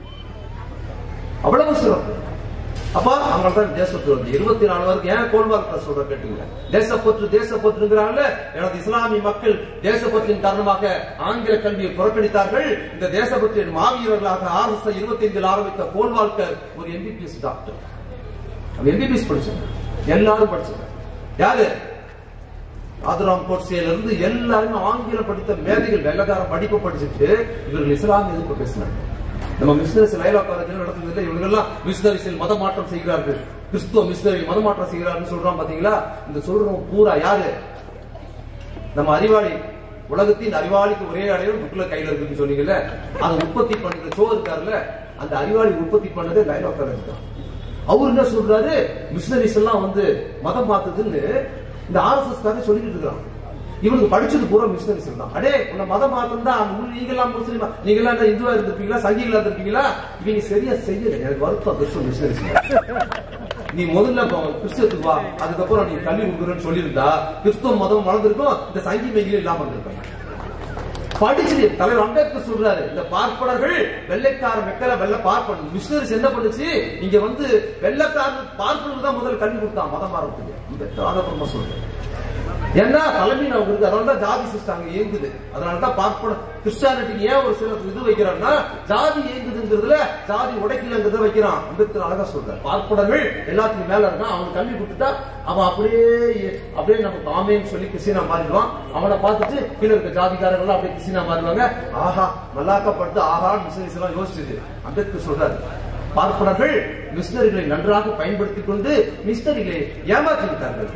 அவ்வளவு சிறப்பு அப்ப அவங்க தான் தேசத்து வந்து இருபத்தி நாலு வரைக்கும் ஏன் கோல்வார்த்தை சொல்ற கேட்டுங்க தேசப்பற்று தேசப்பற்றுங்கிறாங்கல்ல எனது இஸ்லாமிய மக்கள் தேசப்பற்றின் காரணமாக ஆங்கில கல்வியை புறக்கணித்தார்கள் இந்த தேசப்பற்றின் மாவீரர்களாக ஆர் எஸ் இருபத்தி ஐந்தில் ஆரம்பித்த கோல்வால்கர் ஒரு எம்பிபிஎஸ் டாக்டர் அவர் எம்பிபிஎஸ் படிச்சாங்க எல்லாரும் படிச்சாங்க யாரு ஆதுராம் கோட்சேல இருந்து எல்லாருமே ஆங்கிலம் படித்த மேதைகள் வெள்ளக்காரன் படிப்பு படிச்சுட்டு இவர்கள் இஸ்லாமிய எதிர்ப்பு பேசினாங்க நம்ம மிஷினரிஸ் லைலா காலேஜ் நடத்துறதுல இவங்க எல்லாம் மிஷினரிஸில் மத மாற்றம் செய்கிறார்கள் கிறிஸ்துவ மிஷினரி மத மாற்றம் செய்கிறார்கள் சொல்றான் பாத்தீங்களா இந்த சொல்றோம் பூரா யாரு நம்ம அறிவாளி உலகத்தின் அறிவாளிக்கு ஒரே அடையாளம் புக்ல கையில இருக்குன்னு சொன்னீங்கல்ல அதை உற்பத்தி பண்ற சோ இருக்காருல்ல அந்த அறிவாளி உற்பத்தி பண்ணதே லைலா காலேஜ் தான் அவர் என்ன சொல்றாரு மிஷினரிஸ் எல்லாம் வந்து மதம் மாத்துதுன்னு இந்த ஆர்எஸ்எஸ் காரங்க சொல்லிட்டு இருக்கான் இவனுக்கு படிச்சது பூரா மிஷினரிஸ் தான் அடே உன்னை மதம் மாத்தம் தான் நீங்க எல்லாம் முஸ்லீமா நீங்க எல்லாம் என்ன இந்துவா இருந்திருப்பீங்களா சங்கிகளா இருந்திருப்பீங்களா இவங்க சரியா செய்யல எனக்கு வருத்தம் கிறிஸ்துவ மிஷினரிஸ் நீ முதல்ல ப- கிறிஸ்துவத்துக்கு வா அதுக்கப்புறம் நீ கல்வி கொடுக்குறேன்னு சொல்லியிருந்தா கிறிஸ்துவ மதம் வளர்ந்துருக்கும் இந்த சங்கி மைகிலும் இல்லாம இருந்திருப்பாங்க படிச்சு தலைவர் அம்பேத்கர் சொல்றாரு இந்த பார்ப்பனர்கள் வெள்ளைக்கார வெக்கல வெள்ள பார்ப்பன மிஷினரிஸ் என்ன பண்ணுச்சு இங்க வந்து வெள்ளைக்காரன் பார்ப்பனருக்கு தான் முதல்ல கல்வி கொடுத்தான் மதம் மாறத்துக்கு இந்த ஆதரமா சொல்றேன் ஏன்னா தலைமையில் அவங்க இருக்கு அதனால தான் ஜாதி சிஸ்டம் அங்க இயங்குது அதனால தான் பார்ப்பன கிறிஸ்டியானிட்டிக்கு ஏன் ஒரு சில இது வைக்கிறான்னா ஜாதி இயங்குதுங்கிறதுல ஜாதி உடைக்கலங்கிறத வைக்கிறான் அம்பேத்கர் அழகா சொல்றார் பார்ப்பனர்கள் எல்லாத்துக்கும் மேல இருக்கான் அவனுக்கு கல்வி கொடுத்துட்டா அவன் அப்படியே அப்படியே நமக்கு ஆமேன்னு சொல்லி கிறிஸ்டினா மாறிடுவான் அவனை பார்த்துட்டு கீழே இருக்க ஜாதிக்காரர்கள் அப்படியே கிறிஸ்டினா மாறிடுவாங்க ஆஹா மல்லாக்கப்பட்டு ஆஹா மிஷனரிஸ் எல்லாம் யோசிச்சது அம்பேத்கர் சொல்றாரு பார்ப்பனர்கள் மிஷனரிகளை நன்றாக பயன்படுத்திக் கொண்டு மிஷனரிகளை ஏமாற்றி விட்டார்கள்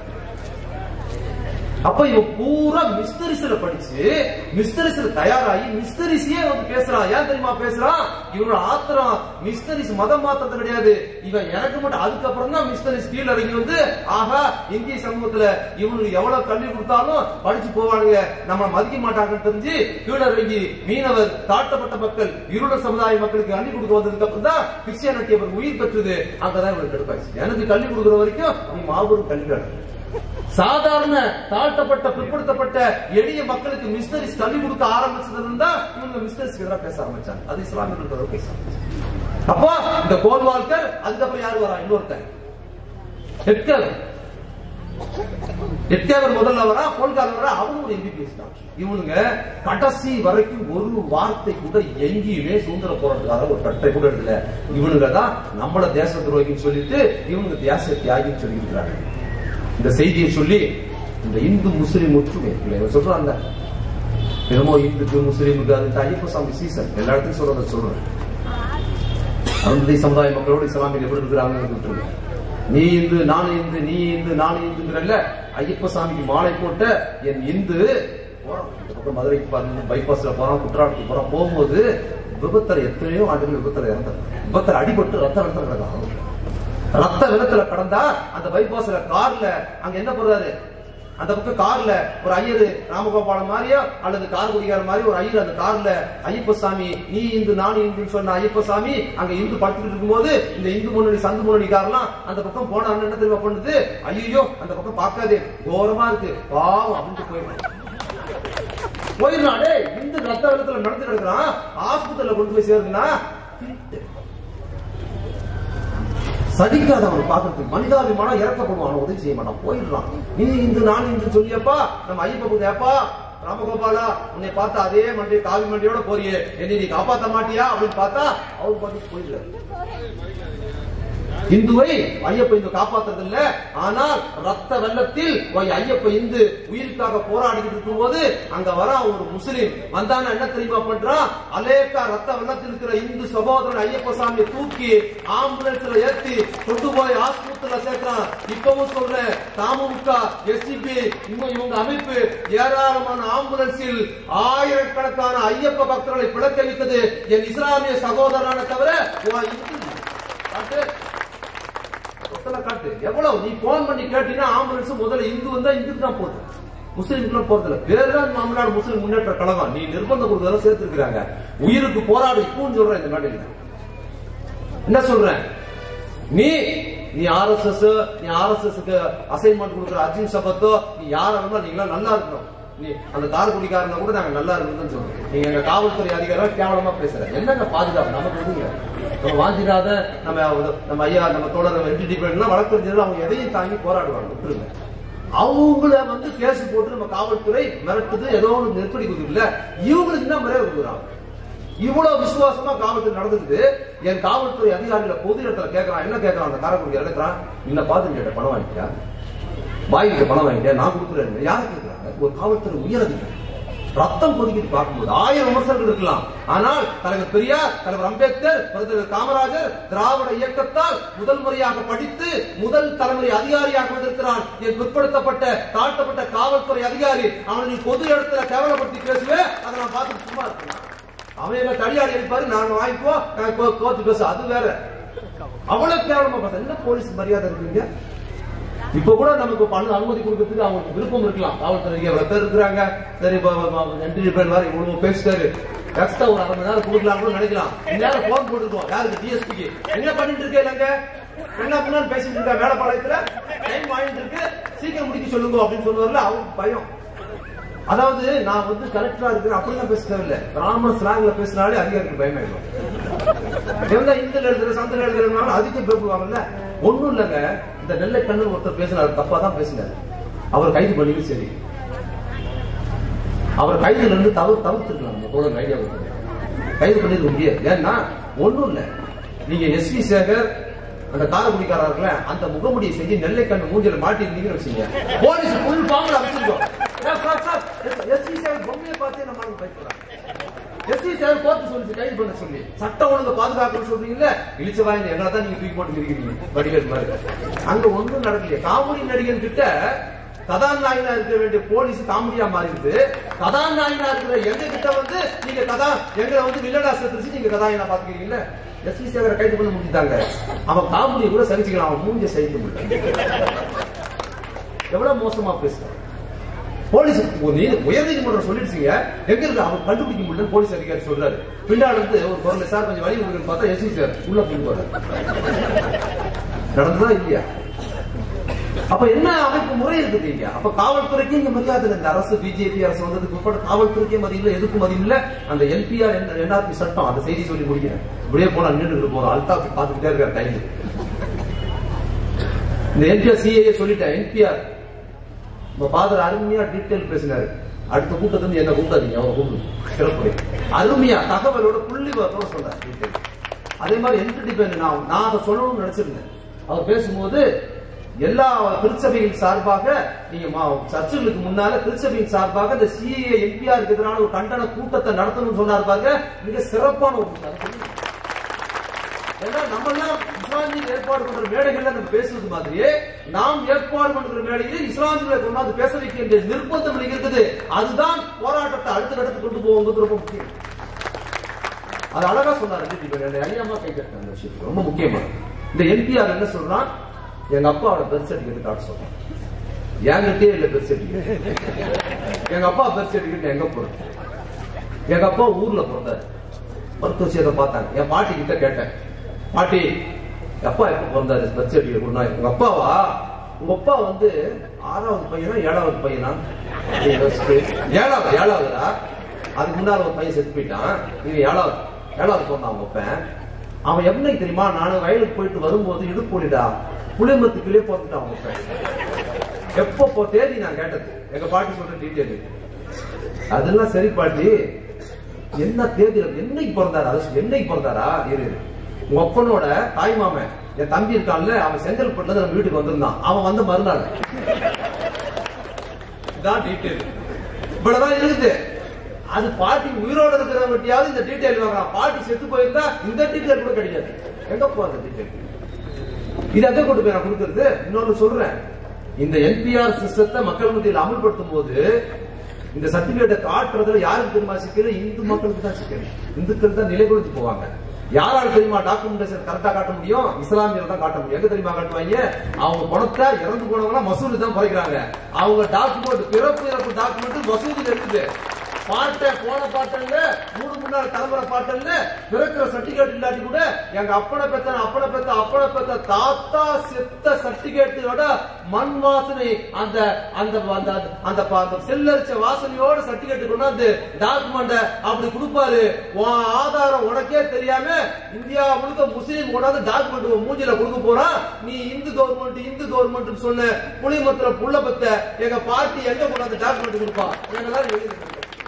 அப்ப இவன் பூரா மிஸ்டரிஸ்ல படிச்சு மிஸ்டரிஸ்ல தயாராகி மிஸ்டரிஸே வந்து பேசுறான் ஏன் தெரியுமா பேசுறான் இவனோட ஆத்திரம் மிஸ்டரிஸ் மதம் மாத்தது கிடையாது இவன் எனக்கு மட்டும் அதுக்கப்புறம் தான் மிஸ்டரிஸ் கீழ இறங்கி வந்து ஆஹா இந்திய சமூகத்துல இவனுக்கு எவ்வளவு கல்வி கொடுத்தாலும் படிச்சு போவானுங்க நம்ம மதிக்க மாட்டாங்கன்னு தெரிஞ்சு கீழ இறங்கி மீனவர் தாழ்த்தப்பட்ட மக்கள் இருளர் சமுதாய மக்களுக்கு கல்வி கொடுக்க வந்ததுக்கு அப்புறம் தான் கிறிஸ்டியானிட்டி அவர் உயிர் பெற்றது அங்கதான் இவனுக்கு எடுப்பாச்சு எனக்கு கல்வி கொடுக்குற வரைக்கும் நீ மாபெரும் கல்வியாளர் சாதாரண தாழ்த்தப்பட்ட பிற்படுத்தப்பட்ட எளிய மக்களுக்கு மிஸ்டரிஸ் கல்வி கொடுக்க ஆரம்பிச்சதுல இருந்தா இவங்க மிஸ்டரிஸ் எதிராக பேச ஆரம்பிச்சாங்க அது இஸ்லாமியர்கள் பேச ஆரம்பிச்சாங்க அப்போ இந்த கோல்வால்கர் அதுக்கப்புறம் யாரு வரா இன்னொருத்தன் ஹெட்கர் ஹெட்கேவர் முதல்ல வரா கோல்கார் வரா அவனும் ஒரு எம்பிபிஎஸ் தான் இவனுங்க கடைசி வரைக்கும் ஒரு வார்த்தை கூட எங்கேயுமே சுதந்திர போராட்டக்கார ஒரு கட்டை கூட எழுதல இவனுங்க தான் நம்மள தேச துரோகின்னு சொல்லிட்டு இவனுங்க தேச தியாகின்னு சொல்லி இருக்கிறாங்க இந்த செய்தியை சொல்லி இந்த இந்து முஸ்லிம் ஒற்றுமை இவன் சொல்றாங்க என்னமோ இந்துக்கு முஸ்லீமுக்கு அது ஐயப்ப சாமி சீசன் எல்லா இடத்தையும் சொல்றத சொல்றேன் அருந்ததி சமுதாய மக்களோட இஸ்லாமியர் எப்படி இருக்கிறாங்கன்னு விட்டுருங்க நீ இந்து நானும் இந்து நீ இந்து நானும் இந்துங்கிறல்ல ஐயப்ப சாமிக்கு மாலை போட்ட என் இந்து போறான் இந்த பக்கம் மதுரைக்கு பாருங்க பைபாஸ்ல போறான் குற்றாலத்துக்கு போறான் போகும்போது விபத்துல எத்தனையோ ஆண்டுகள் விபத்துல இறந்தார் விபத்துல அடிபட்டு ரத்தம் ரத்தம் கிடக்கான் ரத்த வெள்ளத்துல கடந்தா அந்த பைபாஸ்ல கார்ல அங்க என்ன போறாரு அந்த பக்கம் கார்ல ஒரு ஐயர் ராமகோபாலம் மாதிரியோ அல்லது கார் குடிகார மாதிரி ஒரு ஐயர் அந்த கார்ல ஐயப்ப சாமி நீ இந்து நானும் இந்துன்னு சொன்ன ஐயப்ப சாமி அங்க இந்து படுத்துக்கிட்டு இருக்கும்போது இந்த இந்து முன்னணி சந்து முன்னணி காரெல்லாம் அந்த பக்கம் போன என்ன தெரியுமா பண்ணுது ஐயோ அந்த பக்கம் பார்க்காதே கோரமா இருக்கு பாவம் அப்படின்ட்டு போயிடும் போயிடலாம் டேய் இந்து ரத்த வெள்ளத்துல நடந்து கிடக்குறான் ஆஸ்பத்திரியில கொண்டு போய் சேருதுன்னா சதிக்காத அவன் பாக்குறதுக்கு மனிதாபிமானம் இறக்கப்படுவான் உதவி செய்ய மாட்டான் போயிடுறான் நீ இந்து நான் இந்து சொல்லியப்பா நம்ம ஐயப்ப ஏப்பா ராமகோபாலா உன்னை பார்த்தா அதே மண்டி காவி மண்டியோட போறியே என்னை நீ காப்பாத்த மாட்டியா அப்படின்னு பார்த்தா அவர் பார்த்து போயிடுறாரு இந்துவை ஐயப்ப இந்து காப்பாத்துறது இல்ல ஆனால் ரத்த வெள்ளத்தில் போய் ஐயப்ப இந்து உயிருக்காக போராடிக்கிட்டு இருக்கும்போது அங்க வர ஒரு முஸ்லிம் வந்தான என்ன தெரியுமா பண்றான் அலேக்கா ரத்த வெள்ளத்தில் இருக்கிற இந்து சகோதரன் ஐயப்ப சாமியை தூக்கி ஆம்புலன்ஸ்ல ஏத்தி கொண்டு போய் ஆஸ்பத்திரியில சேர்க்கிறான் இப்பவும் சொல்றேன் தமுக எஸ்டிபி இன்னும் இவங்க அமைப்பு ஏராளமான ஆம்புலன்ஸில் ஆயிரக்கணக்கான ஐயப்ப பக்தர்களை பிளக்க வைத்தது என் இஸ்லாமிய சகோதரனான தவிர உன் இந்து காட்டு சொத்தல காட்டு எவ்வளவு நீ போன் பண்ணி கேட்டீங்கன்னா ஆம்புலன்ஸ் முதல்ல இந்து வந்தா இந்துக்கு தான் போகுது முஸ்லீம்க்குலாம் போறதில்ல பேர் தான் தமிழ்நாடு முஸ்லீம் முன்னேற்ற கழகம் நீ நிர்பந்தம் கொடுக்கறத சேர்த்திருக்கிறாங்க உயிருக்கு போராடு இப்பவும் சொல்றேன் இந்த நாட்டில் என்ன சொல்றேன் நீ நீ ஆர் எஸ் எஸ் நீ ஆர் எஸ் எஸ்க்கு அசைன்மெண்ட் கொடுக்குற அர்ஜுன் சபத்தோ நீ யார வேணா நீங்க நல்லா இருக்கணும் நீ அந்த காரக்குடிக்காரன கூட நாங்க நல்லா இருக்கணும்னு சொல்றோம் நீங்க எங்க காவல்துறை அதிகாரம் கேவலமா பேசுற என்னங்க பாதுகாப்பு நமக்கு எதுங்க நம்ம வாஞ்சிராத நம்ம நம்ம ஐயா நம்ம தோழர் நம்ம என்டி டிபேட்லாம் வழக்கறிஞர்கள் அவங்க எதையும் தாங்கி போராடுவாங்க விட்டுருங்க அவங்கள வந்து கேஸ் போட்டு நம்ம காவல்துறை மிரட்டுது ஏதோ ஒன்று நெருக்கடி கொடுக்குதுல்ல இவங்களுக்கு என்ன முறையா கொடுக்குறாங்க இவ்வளவு விசுவாசமா காவல்துறை நடந்துக்குது என் காவல்துறை அதிகாரிகளை பொது இடத்துல கேட்கறான் என்ன கேட்கறான் அந்த காரைக்குடி இறக்குறான் இந்த பாத்து கேட்ட பணம் வாங்கிட்டியா பாய்கிட்ட பணம் வாங்கிட்டியா நான் கொடுக்குறேன் யாரு கேட்கறாங்க ஒரு காவல்துறை உயர் அதிகாரி ரத்தம் கொதிக்கிட்டு பார்க்கும்போது ஆயிரம் விமர்சனங்கள் இருக்கலாம் ஆனால் தலைவர் பெரியார் தலைவர் அம்பேத்கர் தலைவர் காமராஜர் திராவிட இயக்கத்தால் முதல் முறையாக படித்து முதல் தலைமுறை அதிகாரியாக வந்திருக்கிறான் என் பிற்படுத்தப்பட்ட தாழ்த்தப்பட்ட காவல்துறை அதிகாரி அவனை நீ பொது இடத்துல கேவலப்படுத்தி பேசுவேன் அதை நான் பார்த்து சும்மா இருக்கேன் அவன் என்ன தடியாடி அடிப்பாரு நான் வாங்கிக்கோ நான் கோ- கோர்த்து பேச அது வேற அவ்வளவு கேவலமா பார்த்தா என்ன போலீஸ் மரியாதை இருக்குங்க இப்ப கூட நமக்கு பண்ண அனுமதி கொடுக்கறதுக்கு அவங்களுக்கு விருப்பம் இருக்கலாம் காவல்துறை எவ்வளவு பேர் இருக்கிறாங்க சரி நன்றி பேர் வேற இவ்வளவு பேசிட்டாரு எக்ஸ்ட்ரா ஒரு அரை மணி நேரம் கொடுக்கலாம் கூட நினைக்கலாம் இந்நேரம் போன் போட்டுருக்கோம் யாருக்கு டிஎஸ்பிக்கு என்ன பண்ணிட்டு இருக்கே இல்லங்க என்ன பண்ணாலும் பேசிட்டு இருக்கா வேலைப்பாளையத்துல டைம் வாங்கிட்டு இருக்கு சீக்கிரம் முடிக்க சொல்லுங்க அப்படின்னு சொல்லுவார்ல அவருக்கு பயம் அதாவது நான் வந்து கலெக்டரா இருக்கிறேன் அப்படிலாம் பேச தேவையில்ல பிராமண ஸ்லாங்ல பேசினாலே அதிகாரிக்கு பயமாயிடும் எந்த இந்துல எழுதுற சந்தில எழுதுறதுனால அதுக்கு பயப்படுவாங்கல்ல ஒண்ணும் இல்லங்க இந்த நெல்லை கண்ணன் ஒருத்தர் பேசினாரு தப்பா தான் பேசினாரு அவர் கைது பண்ணி சரி அவர் கைதுல இருந்து தவிர தவிர்த்துக்கலாம் தோழர் ஐடியா கைது பண்ணிருக்க முடியாது ஏன்னா ஒண்ணும் இல்ல நீங்க எஸ் வி சேகர் அந்த காரக்குடிக்காரா இருக்கல அந்த முகமுடியை செஞ்சு நெல்லைக்கண்ணு மூஞ்சில மாட்டி இருந்தீங்கன்னு வச்சுங்க போலீஸ் ஃபுல் ஃபார்ம்ல அமைச்சிருக்கோம் எஸ் வி சேகர் பொம்மையை பார்த்தே நம்ம பயப்படுறாங்க எஸ்டி சார் கோர்ட்டு சொல்லி கைது பண்ண சொல்லி சட்டம் ஒழுங்கு பாதுகாக்கணும்னு சொல்றீங்கல்ல இழிச்ச வாய்ந்த எங்களை தான் நீங்க தூக்கி போட்டு இருக்கிறீங்க வடிவேல் மாதிரி அங்க ஒண்ணும் நடக்கலையே காமெடி நடிகன் கிட்ட கதாநாயகனா இருக்க வேண்டிய போலீஸ் காமெடியா மாறிடுது கதாநாயகனா இருக்கிற எங்க கிட்ட வந்து நீங்க கதா எங்களை வந்து வில்லடா செத்துருச்சு நீங்க கதாநாயகனா பாத்துக்கிறீங்கல்ல எஸ்டி சேகரை கைது பண்ண முடிஞ்சுட்டாங்க அவன் காமெடி கூட சரிச்சுக்கலாம் அவன் மூஞ்ச சகிக்க முடியல எவ்வளவு மோசமா பேசுறான் போலீஸ் உயர் நீதிமன்றம் சொல்லிடுச்சுங்க எங்க இருக்கு அவர் கண்டுபிடிக்க முடியல போலீஸ் அதிகாரி சொல்றாரு பின்னாடி இருந்து ஒரு குரல் சார் கொஞ்சம் வழி கொடுக்குன்னு பார்த்தா எஸ்சி சார் உள்ள கொண்டு வர நடந்ததா இல்லையா அப்ப என்ன அமைப்பு முறை இருக்குது இங்க அப்ப காவல்துறைக்கு இங்க மரியாதை இல்லை. இந்த அரசு பிஜேபி அரசு வந்ததுக்கு பிற்பாடு காவல்துறைக்கே மதியில்லை எதுக்கும் மதியில்லை அந்த என்பிஆர் என்ஆர்பி சட்டம் அந்த செய்தி சொல்லி முடிக்கிறேன் இப்படியே போனா நின்றுட்டு போறோம் அல்டாப் பார்த்துக்கிட்டே இருக்காரு டைம் இந்த என்பிஆர் சிஏ சொல்லிட்டேன் என்பிஆர் உங்க ஃபாதர் அருமையா டீட்டெயில் பேசினாரு அடுத்த கூட்டத்துல இருந்து என்ன கூப்பிடாதீங்க அவரை கூப்பிடு சிறப்புரை அருமையா தகவலோட புள்ளி விவரத்தோட சொன்னார் detail. அதே மாதிரி என்டிபெண்ட் நான் நான் அதை சொல்லணும்னு நினைச்சிருந்தேன் அவர் பேசும்போது எல்லா திருச்சபையின் சார்பாக நீங்க மா- சர்ச்சுகளுக்கு முன்னால திருச்சபையின் சார்பாக இந்த சிஏ என்பிஆருக்கு எதிரான ஒரு கண்டன கூட்டத்தை நடத்தணும்னு சொன்னார் பாருங்க மிக சிறப்பான ஒரு கூட்டம். அதை சொல்லுங்க. ஏன்னா நம்ம எல்லாம் இஸ்லாமிய ஏற்பாடு பண்ற மேடைகள்ல நம்ம பேசுறது மாதிரியே நாம் ஏற்பாடு பண்ற மேடையில இஸ்லாமியர்களை கொண்டாந்து பேச வைக்க வேண்டிய நிர்பந்தம் இன்னைக்கு இருக்குது அதுதான் போராட்டத்தை அடுத்த கட்டத்துக்கு கொண்டு போகும்போது ரொம்ப முக்கியம் அது அழகா சொன்னாரு டிடிபி ஐயாமா கை கட்டின அந்த விஷயம் ரொம்ப முக்கியமா இந்த என்பிஆர் என்ன சொல்றான் எங்க அப்பாவோட பெர்த் சர்டிபிகேட் காட்ட சொல்றான் என்கிட்டயே இல்ல பெர்த் சர்டிபிகேட் எங்க அப்பா பெர்த் சர்டிபிகேட் எங்க போறது எங்க அப்பா ஊர்ல பிறந்தாரு மருத்துவ விஷயத்தை பார்த்தாங்க என் பாட்டி கிட்ட கேட்டேன் பாட்டி அப்பா எப்ப பிறந்தாரு பர்த் சர்டிபிகேட் கொடுனா உங்க அப்பாவா உங்க அப்பா வந்து ஆறாவது பையனா ஏழாவது பையனா அப்படின்னு யோசிச்சு, ஏழாவது ஏழாவதுடா அதுக்கு முன்னால ஒரு பையன் செத்து போயிட்டான் இது ஏழாவது ஏழாவது பிறந்தான் அவங்க அப்பன் அவன் எப்படி தெரியுமா நானும் வயலுக்கு போயிட்டு வரும்போது இடுப்பொழிடா புளிமத்துக்குள்ளே பிறந்துட்டான் அவங்க அப்பன் எப்போ போ தேதி நான் கேட்டது எங்க பாட்டி சொல்ற டீட்டெயில் அதெல்லாம் சரி பாட்டி என்ன தேதியில என்னைக்கு பிறந்தாரு அது என்னைக்கு பிறந்தாரா இரு இரு. உங்க அப்பனோட தாய் மாமன் என் தம்பி இருக்கான்ல அவன் செங்கல்பட்டுல இருந்து நம்ம வீட்டுக்கு வந்திருந்தான் அவன் வந்த மறுநாள் இதான் டீட்டெயில் இவ்வளவுதான் இருக்குது அது பாட்டி உயிரோட இருக்கிறவங்கட்டியாவது இந்த டீட்டெயில் வாங்கலாம் பாட்டி செத்து போயிருந்தா இந்த டீட்டெயில் கூட கிடையாது எங்க போறது டீட்டெயில் இது எங்க கொண்டு போய் நான் கொடுக்கறது இன்னொன்னு சொல்றேன் இந்த என்பிஆர் சிஸ்டத்தை மக்கள் மத்தியில் அமல்படுத்தும் போது இந்த சர்டிபிகேட்டை காட்டுறதுல யாருக்கு தெரியுமா சிக்கல் இந்து மக்களுக்கு தான் சிக்கல் இந்துக்கள் தான் நிலை கொடுத்து போவாங்க யாரால தெரியுமா டாக்குமெண்டேஷன் கரெக்டா காட்ட முடியும் இஸ்லாமியர் தான் காட்ட முடியும் எங்க தெரியுமா காட்டுவாங்க அவங்க பணத்தை இறந்து போனவங்க மசூதி தான் குறைக்கிறாங்க அவங்க டாக்குமெண்ட் பிறப்பு இறப்பு டாக்குமெண்ட் மசூதியில் இருக்குது பாட்டை போன பாட்டல்ல மூணு முன்னாள் தலைமுறை பாட்டல்ல பிறக்கிற சர்டிபிகேட் இல்லாட்டி கூட எங்க அப்பனை பெத்த அப்பனை பெத்த அப்பனை பெத்த தாத்தா செத்த சர்டிபிகேட்டோட மண் வாசனை அந்த அந்த அந்த அந்த ப- அந்த செல்லரிச்ச வாசனையோட சர்டிபிகேட் கொண்டாந்து டாக்குமெண்ட் அப்படி கொடுப்பாரு உன் ஆதாரம் உனக்கே தெரியாம இந்தியா முழுக்க முஸ்லீம் கொண்டாந்து டாக்குமெண்ட் உன் மூஞ்சில கொடுக்க போறான் நீ இந்து கவர்மெண்ட் இந்து கவர்மெண்ட் சொன்ன புளிமத்துல புள்ள பத்த எங்க பார்ட்டி எங்க கொண்டாந்து டாக்குமெண்ட் கொடுப்பா எங்கெல்லாம் எழுதி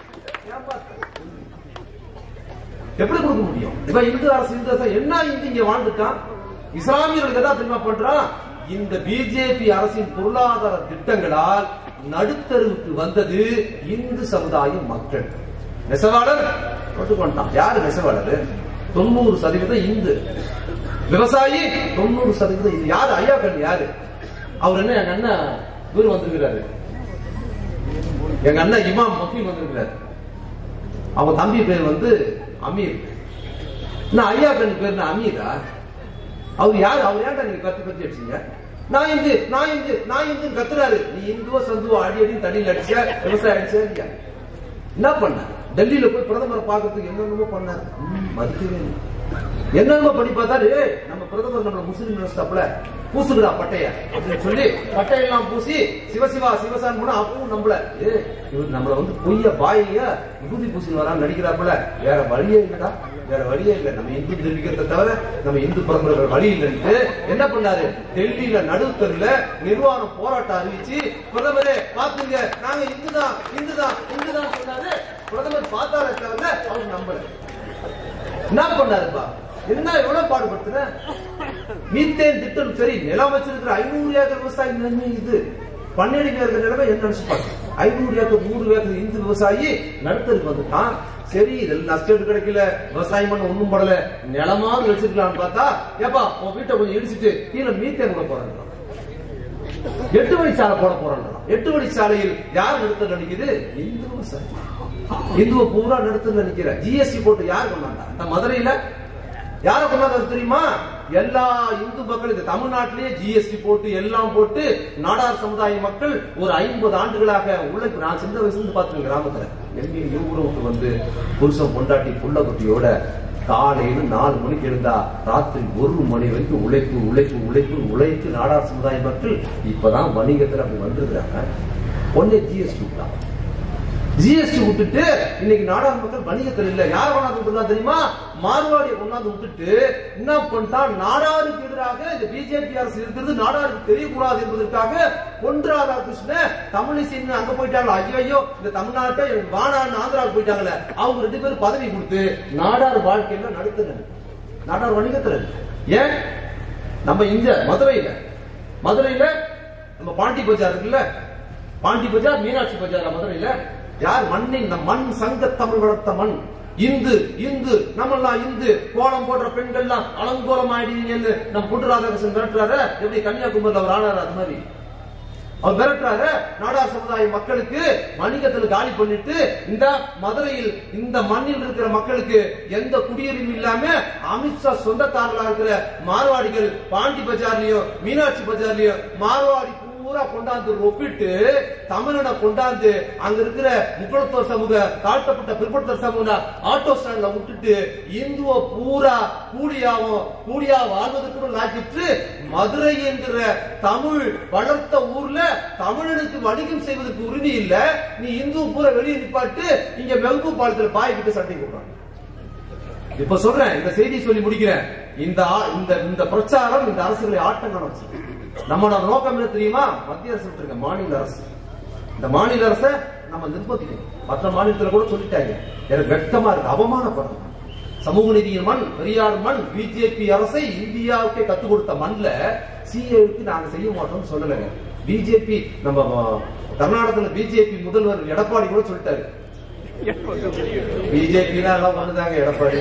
எப்படி கொடுக்க முடியும் இவன் இந்து அரசு இந்து அரசு என்ன இந்து இங்க வாழ்ந்துட்டான் இஸ்லாமியர்களுக்கு எதாவது தெரியுமா பண்றான் இந்த பிஜேபி அரசின் பொருளாதார திட்டங்களால் நடுத்தருவுக்கு வந்தது இந்து சமுதாய மக்கள் நெசவாளர் கொண்டான் யாரு நெசவாளர் தொண்ணூறு சதவீதம் இந்து விவசாயி தொண்ணூறு சதவீதம் இது யாரு ஐயா கண் யாரு அவர் என்ன எங்க அண்ணன் இவர் வந்திருக்கிறாரு எங்க அண்ணன் இமாம் மக்கீல் வந்திருக்கிறாரு அவங்க தம்பி பேர் வந்து அமீர் நான் ஐயா கண்ணு பேர் என்ன அமீரா அவர் யாரு அவர் ஏன்டா நீங்க கத்து கத்தி அடிச்சீங்க நான் இந்து நான் இந்து நான் இந்து கத்துறாரு நீ இந்துவோ சந்துவோ அடி அடி தண்ணியில் அடிச்ச விவசாயம் அடிச்ச இல்லையா என்ன பண்ண டெல்லியில போய் பிரதமரை பார்க்கறதுக்கு என்னென்னமோ பண்ணாரு ம், மதிக்கவே இல்லை என்னென்ன பண்ணி பார்த்தாரு நம்ம பிரதமர் நம்மள முஸ்லீம் நினைச்சாப்ல பூசுகிறா பட்டைய அப்படின்னு சொல்லி பட்டையெல்லாம் பூசி சிவசிவா சிவசான் போனா அப்பவும் நம்மள ஏ இவர் நம்மள வந்து பொய்ய பாயிய விபூதி பூசி வரான்னு நடிக்கிறாப்புல வேற வழியே இல்லடா வேற வழியே இல்ல நம்ம இந்து தெரிவிக்கிறத தவிர நம்ம இந்து பிரதமர் வழி இல்லைன்ட்டு என்ன பண்ணாரு டெல்லியில நடுத்தருல நிர்வாகம் போராட்டம் அறிவிச்சு பிரதமரே பாத்துங்க நாங்க இந்துதான் இந்துதான் இந்துதான் சொன்னாரு பிரதமர் பார்த்தாரே தவிர அவர் நம்பல என்ன பண்ணாருப்பா என்ன எவ்வளவு பாடுபடுத்துற மீத்தேன் திட்டம் சரி நிலம் வச்சிருக்கிற ஐநூறு ஏக்கர் விவசாயி நிலைமை இது பன்னெண்டு ஏக்கர் நிலைமை என்ன நினைச்சு பாருங்க ஐநூறு ஏக்கர் நூறு ஏக்கர் இந்து விவசாயி நடுத்தருக்கு வந்துட்டான் சரி இதெல்லாம் நஷ்டம் கிடைக்கல விவசாயம் பண்ண ஒண்ணும் படல நிலமாவது வச்சிருக்கலாம்னு பார்த்தா ஏப்பா உன் வீட்டை கொஞ்சம் இடிச்சிட்டு கீழே மீத்தேன் கூட போறாங்க எட்டு வழிச்சாலை போட போறாங்க எட்டு வழிச்சாலையில் யார் நிறுத்தல நிக்குது இந்து விவசாயி இந்துவ பூரா நிறுத்தல நிக்கிற ஜிஎஸ்டி போட்டு யார் கொண்டாண்டா இந்த மதுரையில யார கொண்டாந்து தெரியுமா எல்லா இந்து மக்கள் இந்த தமிழ்நாட்டிலேயே ஜிஎஸ்டி போட்டு எல்லாம் போட்டு நாடார் சமுதாய மக்கள் ஒரு ஐம்பது ஆண்டுகளாக உழைப்பு நான் சின்ன வயசுல இருந்து பார்த்துருக்கேன் கிராமத்துல எங்கேயும் ஊரை விட்டு வந்து புருஷன் பொண்டாட்டி புள்ள குட்டியோட காலையில நாலு மணிக்கு எழுந்தா ராத்திரி ஒரு மணி வரைக்கும் உழைப்பு உழைப்பு உழைப்பு உழைத்து நாடார் சமுதாய மக்கள் இப்பதான் வணிகத்துல அப்படி வந்திருக்கிறாங்க ஒன்னே ஜிஎஸ்டி விட்டாங்க ஜிஎஸ்டி விட்டுட்டு இன்னைக்கு நாடார் மக்கள் வணிகத்தில் இல்ல யார் கொண்டாந்து விட்டுருந்தா தெரியுமா மார்வாடியை கொண்டாந்து விட்டுட்டு என்ன பண்ணிட்டான் நாடாருக்கு எதிராக இந்த பிஜேபி அரசு இருக்கிறது நாடாருக்கு தெரியக்கூடாது என்பதற்காக பொன் ராதாகிருஷ்ணன் தமிழிசைன்னு அங்க போயிட்டாங்களா ஐயோ ஐயோ இந்த தமிழ்நாட்டை எனக்கு வானான்னு ஆந்திராவுக்கு போயிட்டாங்களே அவங்க ரெண்டு பேரும் பதவி கொடுத்து நாடார் வாழ்க்கையில நடத்துங்க நாடார் வணிகத்துல இருக்கு. ஏன் நம்ம இங்க மதுரையில மதுரையில நம்ம பாண்டி பஜார் இருக்குல்ல பாண்டி பஜார் மீனாட்சி பஜார் மதுரையில யார் மண்ணின் நம் மண் சங்க தமிழ் வளர்த்த மண் இந்து இந்து நம்மெல்லாம் இந்து கோலம் போடுற பெண்கள்லாம் அலங்கோலம் ஆயிடுவீங்கன்னு நம்ம புட்டு ராதாகிருஷ்ணன் மிரட்டுறாரு எப்படி கன்னியாகுமரியில் அவர் ஆனாரு அது மாதிரி அவர் மிரட்டுறாரு நாடார் சமுதாய மக்களுக்கு வணிகத்துல காலி பண்ணிட்டு இந்த மதுரையில் இந்த மண்ணில் இருக்கிற மக்களுக்கு எந்த குடியுரிமை இல்லாம அமித்ஷா சொந்தக்காரர்களா இருக்கிற மார்வாடிகள் பாண்டி பஜார்லயும் மீனாட்சி பஜார்லயும் மார்வாடி பூரா கொண்டாந்து ஒப்பிட்டு தமிழனை கொண்டாந்து அங்க இருக்கிற முக்குளத்தோர் சமூக தாழ்த்தப்பட்ட பிற்படுத்த சமூக ஆட்டோ ஸ்டாண்ட்ல விட்டுட்டு இந்துவ பூரா கூலியாவும் கூலியா வாழ்வதற்கு நாக்கிட்டு மதுரை என்கிற தமிழ் வளர்த்த ஊர்ல தமிழனுக்கு வணிகம் செய்வதற்கு உரிமை இல்ல நீ இந்து பூரா வெளியே நிப்பாட்டு இங்க மெல்பு பாலத்துல பாய்கிட்டு சட்டை கொடுறாங்க இப்ப சொல்றேன் இந்த செய்தி சொல்லி முடிக்கிறேன் இந்த ஆ- இந்த இந்த பிரச்சாரம் இந்த அரசுகளை ஆட்டம் காணச்சு நம்மளோட நோக்கம் என்ன தெரியுமா மத்திய அரசு இருக்க மாநில அரசு இந்த மாநில அரசை நம்ம நிர்பந்திக்கணும் மற்ற மாநிலத்துல கூட சொல்லிட்டாங்க எனக்கு வெட்கமா இருக்கு அவமானப்படுறோம் சமூக நீதியின் மண் பெரியார் மண் பிஜேபி அரசை இந்தியாவுக்கே கத்துக் கொடுத்த மண்ல சிஏவுக்கு நாங்க செய்ய மாட்டோம்னு சொல்லலைங்க பிஜேபி நம்ம அஹ், கர்நாடகத்துல பிஜேபி முதல்வர் எடப்பாடி கூட சொல்லிட்டாரு பிஜேபி எல்லாம் ஒண்ணுதாங்க எடப்பாடி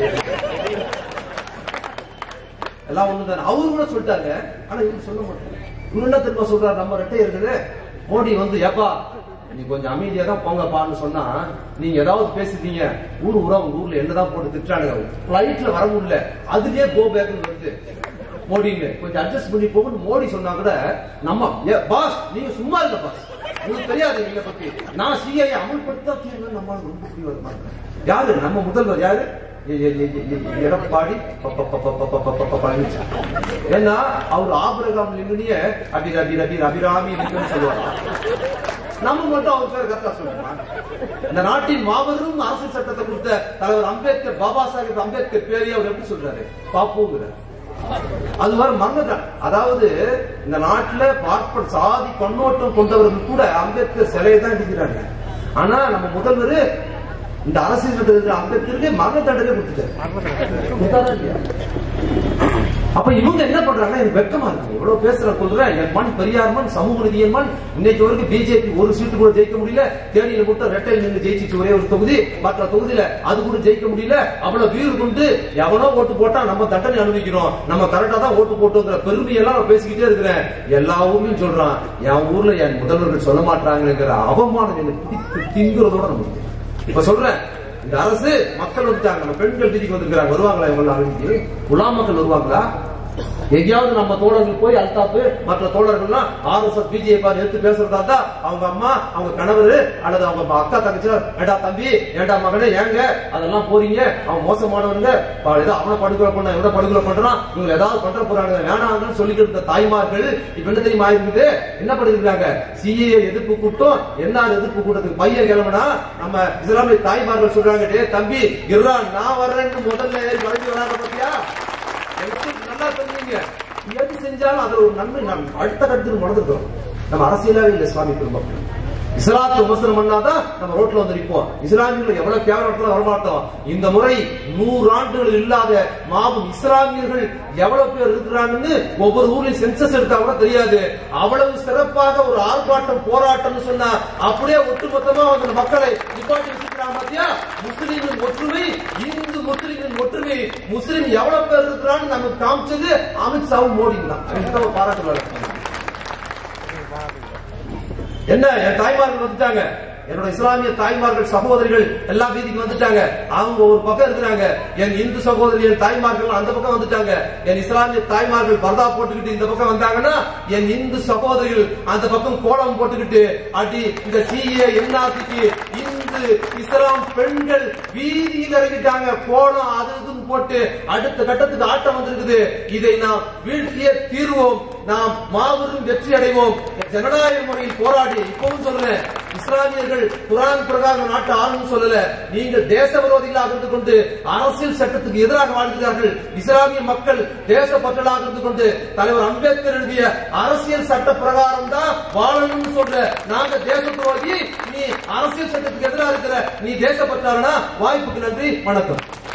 எல்லாம் ஒண்ணுதானே அவரு கூட சொல்லிட்டாங்க ஆனா இவரு சொல்ல மாட்டாங்க இவரு என்ன திரும்ப சொல்றாரு நம்ம ரெட்டை இருக்குது மோடி வந்து ஏப்பா நீ கொஞ்சம் அமைதியா தான் போங்கப்பான்னு சொன்னா நீங்க ஏதாவது பேசிட்டீங்க ஊர் ஊரா உங்க ஊர்ல என்னதான் போட்டு திட்டுறானுங்க பிளைட்ல வர முடியல அதுலயே கோ பேக்னு வருது மோடின்னு கொஞ்சம் அட்ஜஸ்ட் பண்ணி போகணும் மோடி சொன்னா கூட நம்ம ஏ, பாஸ் நீங்க சும்மா இருக்க பாஸ் உங்களுக்கு தெரியாது நீங்க பத்தி நான் சிஐ அமல்படுத்தா தீர்வு நம்ம ரொம்ப புரிய வர மாட்டேன் யாரு நம்ம முதல்வர் யாரு எ- எ- எ- எ- எ- எடப்பாடி ப- ப- ப- ப- ப- ப- ப- ப- பழனிசாமி. ஏன்னா அவர் ஆபிரகாம் லிங்கனிய அபி ரபி ரபி அபிராமி லிங்கன் சொல்லுவாங்க நம்ம மட்டும் அவர் பேர் கரெக்டா சொல்லுவோம் இந்த நாட்டின் மாபெரும் அரசியல் சட்டத்தை கொடுத்த தலைவர் அம்பேத்கர் பாபா சாஹிப் அம்பேத்கர் பேரையே அவர் எப்படி சொல்றாரு பாப்போங்கிறார் அது மாதிரி மறந்துட்டான் அதாவது இந்த நாட்டுல பார்ப்பன சாதி கண்ணோட்டம் கொண்டவர்கள் கூட அம்பேத்கர் சிலையை தான் இடிக்கிறாங்க ஆனா நம்ம முதல்வர் இந்த அரசியல் சட்டத்தில் இருக்கிற அம்பேத்கருக்கு மரண தண்டனை கொடுத்துட்டாரு கொடுத்தாரா இல்லையா? அப்ப இவங்க என்ன பண்றாங்கன்னா எனக்கு வெக்கமா இருக்கு இவ்வளவு பேசுற சொல்றேன் என் மண் பெரியார் மண் சமூக நீதியின் மண் இன்னைக்கு வரைக்கும் பிஜேபி ஒரு சீட்டு கூட ஜெயிக்க முடியல தேனியில மட்டும் ரெட்டை நின்று ஜெயிச்சிட்டு ஒரே ஒரு தொகுதி மற்ற தொகுதியில அது கூட ஜெயிக்க முடியல அவ்வளவு வீர் கொண்டு எவனோ ஓட்டு போட்டா நம்ம தண்டனை அனுபவிக்கிறோம் நம்ம கரெக்டா தான் ஓட்டு போட்டோங்கிற பெருமையெல்லாம் நான் பேசிக்கிட்டே இருக்கிறேன் எல்லா ஊர்லயும் சொல்றான் என் ஊர்ல என் முதல்வர்கள் சொல்ல மாட்டாங்கிற அவமானம் எனக்கு பிடித்து திங்குறதோட நம்ம இப்ப சொல்றேன் இந்த அரசு மக்கள் வந்துட்டாங்க நம்ம பெண்கள் வீதிக்கு வந்திருக்கிறாங்க வருவாங்களா இவங்க நாளைக்கு குலா மக்கள் வருவாங்களா எங்கேயாவது நம்ம தோழர்கள் போய் அல்தாப்பு மற்ற தோழர்கள்லாம் ஆர்எஸ்எஸ் பிஜேபி எடுத்து பேசுறதா இருந்தா அவங்க அம்மா அவங்க கணவர் அல்லது அவங்க அக்கா தங்கச்சி ஏடா தம்பி ஏடா மகனே ஏங்க அதெல்லாம் போறீங்க அவன் மோசமானவங்க அவன் ஏதோ அவனை படுகொலை பண்ண எவ்வளவு படுகொலை பண்றான் இவங்க ஏதாவது பண்ற போறாங்க வேணாங்கன்னு சொல்லிக்கிட்டு இருந்த தாய்மார்கள் இப்ப என்ன தெரியுமா இருக்குது என்ன பண்ணிருக்காங்க சிஏ எதிர்ப்பு கூட்டம் என்ன எதிர்ப்பு கூட்டத்துக்கு பையன் கிளம்புனா நம்ம இஸ்லாமிய தாய்மார்கள் சொல்றாங்க டே தம்பி இர்ரான் நான் வர்றேன்னு முதல்ல ஏறி வளைஞ்சு வராங்க பாத்தியா எனக்கு நல்லா தெரியுங்க எது செஞ்சாலும் அதுல ஒரு நன்மை நாம் அடுத்த கட்டத்துக்கு நடந்துட்டோம் நம்ம அரசியலாவே இல்லை இஸ்லாமிய பெருமக்கள் இஸ்லாத்தை விமர்சனம் பண்ணாதான் நம்ம ரோட்ல வந்து நிற்போம் இஸ்லாமியர்கள் எவ்வளவு கேவலத்துல வரமாட்டோம் இந்த முறை நூறு ஆண்டுகள் இல்லாத மாபெரும் இஸ்லாமியர்கள் எவ்வளவு பேர் இருக்கிறாங்கன்னு ஒவ்வொரு ஊர்லயும் சென்சஸ் எடுத்தா கூட தெரியாது அவ்வளவு சிறப்பாக ஒரு ஆர்ப்பாட்டம் போராட்டம்னு சொன்னா அப்படியே ஒட்டுமொத்தமா அந்த மக்களை நிப்பாட்டி வச்சிருக்கிறாங்க பாத்தியா முஸ்லீமின் ஒற்றுமை இந்து முஸ்லீமின் ஒற்றுமை முஸ்லீம் எவ்வளவு பேர் இருக்கிறான்னு நமக்கு காமிச்சது அமித்ஷாவும் மோடி தான் பாராட்டு என்ன என் தாய்மார்கள் வந்துட்டாங்க என்னோட இஸ்லாமிய தாய்மார்கள் சகோதரிகள் எல்லா வீதிக்கு வந்துட்டாங்க அவங்க ஒரு பக்கம் இருக்கிறாங்க என் இந்து சகோதரிகள் தாய்மார்கள் அந்த பக்கம் வந்துட்டாங்க என் இஸ்லாமிய தாய்மார்கள் பர்தா போட்டுக்கிட்டு இந்த பக்கம் வந்தாங்கன்னா என் இந்து சகோதரிகள் அந்த பக்கம் கோலம் போட்டுக்கிட்டு அடி இந்த சிஏ என்ஆர்சிக்கு இந்து இஸ்லாம் பெண்கள் வீதியில் இறங்கிட்டாங்க கோலம் அது இதுன்னு போட்டு அடுத்த கட்டத்துக்கு ஆட்டம் வந்திருக்குது இதை நாம் வீழ்த்தியே தீர்வோம் நாம் மாபெரும் வெற்றி அடைவோம் ஜனநாயக முறையில் போராடி இப்பவும் சொல்றேன் இஸ்லாமியர்கள் குரான் பிரகாரம் நாட்டு ஆளுன்னு சொல்லல நீங்கள் தேச விரோதிகளாக இருந்து கொண்டு அரசியல் சட்டத்துக்கு எதிராக வாழ்கிறார்கள் இஸ்லாமிய மக்கள் தேசப்பற்றலாக இருந்து கொண்டு தலைவர் அம்பேத்கர் எழுதிய அரசியல் சட்ட பிரகாரம் தான் வாழணும்னு சொல்ற நாங்க தேச துரோகி நீ அரசியல் சட்டத்துக்கு எதிராக இருக்கிற நீ தேசப்பற்றாரனா வாய்ப்புக்கு நன்றி வணக்கம்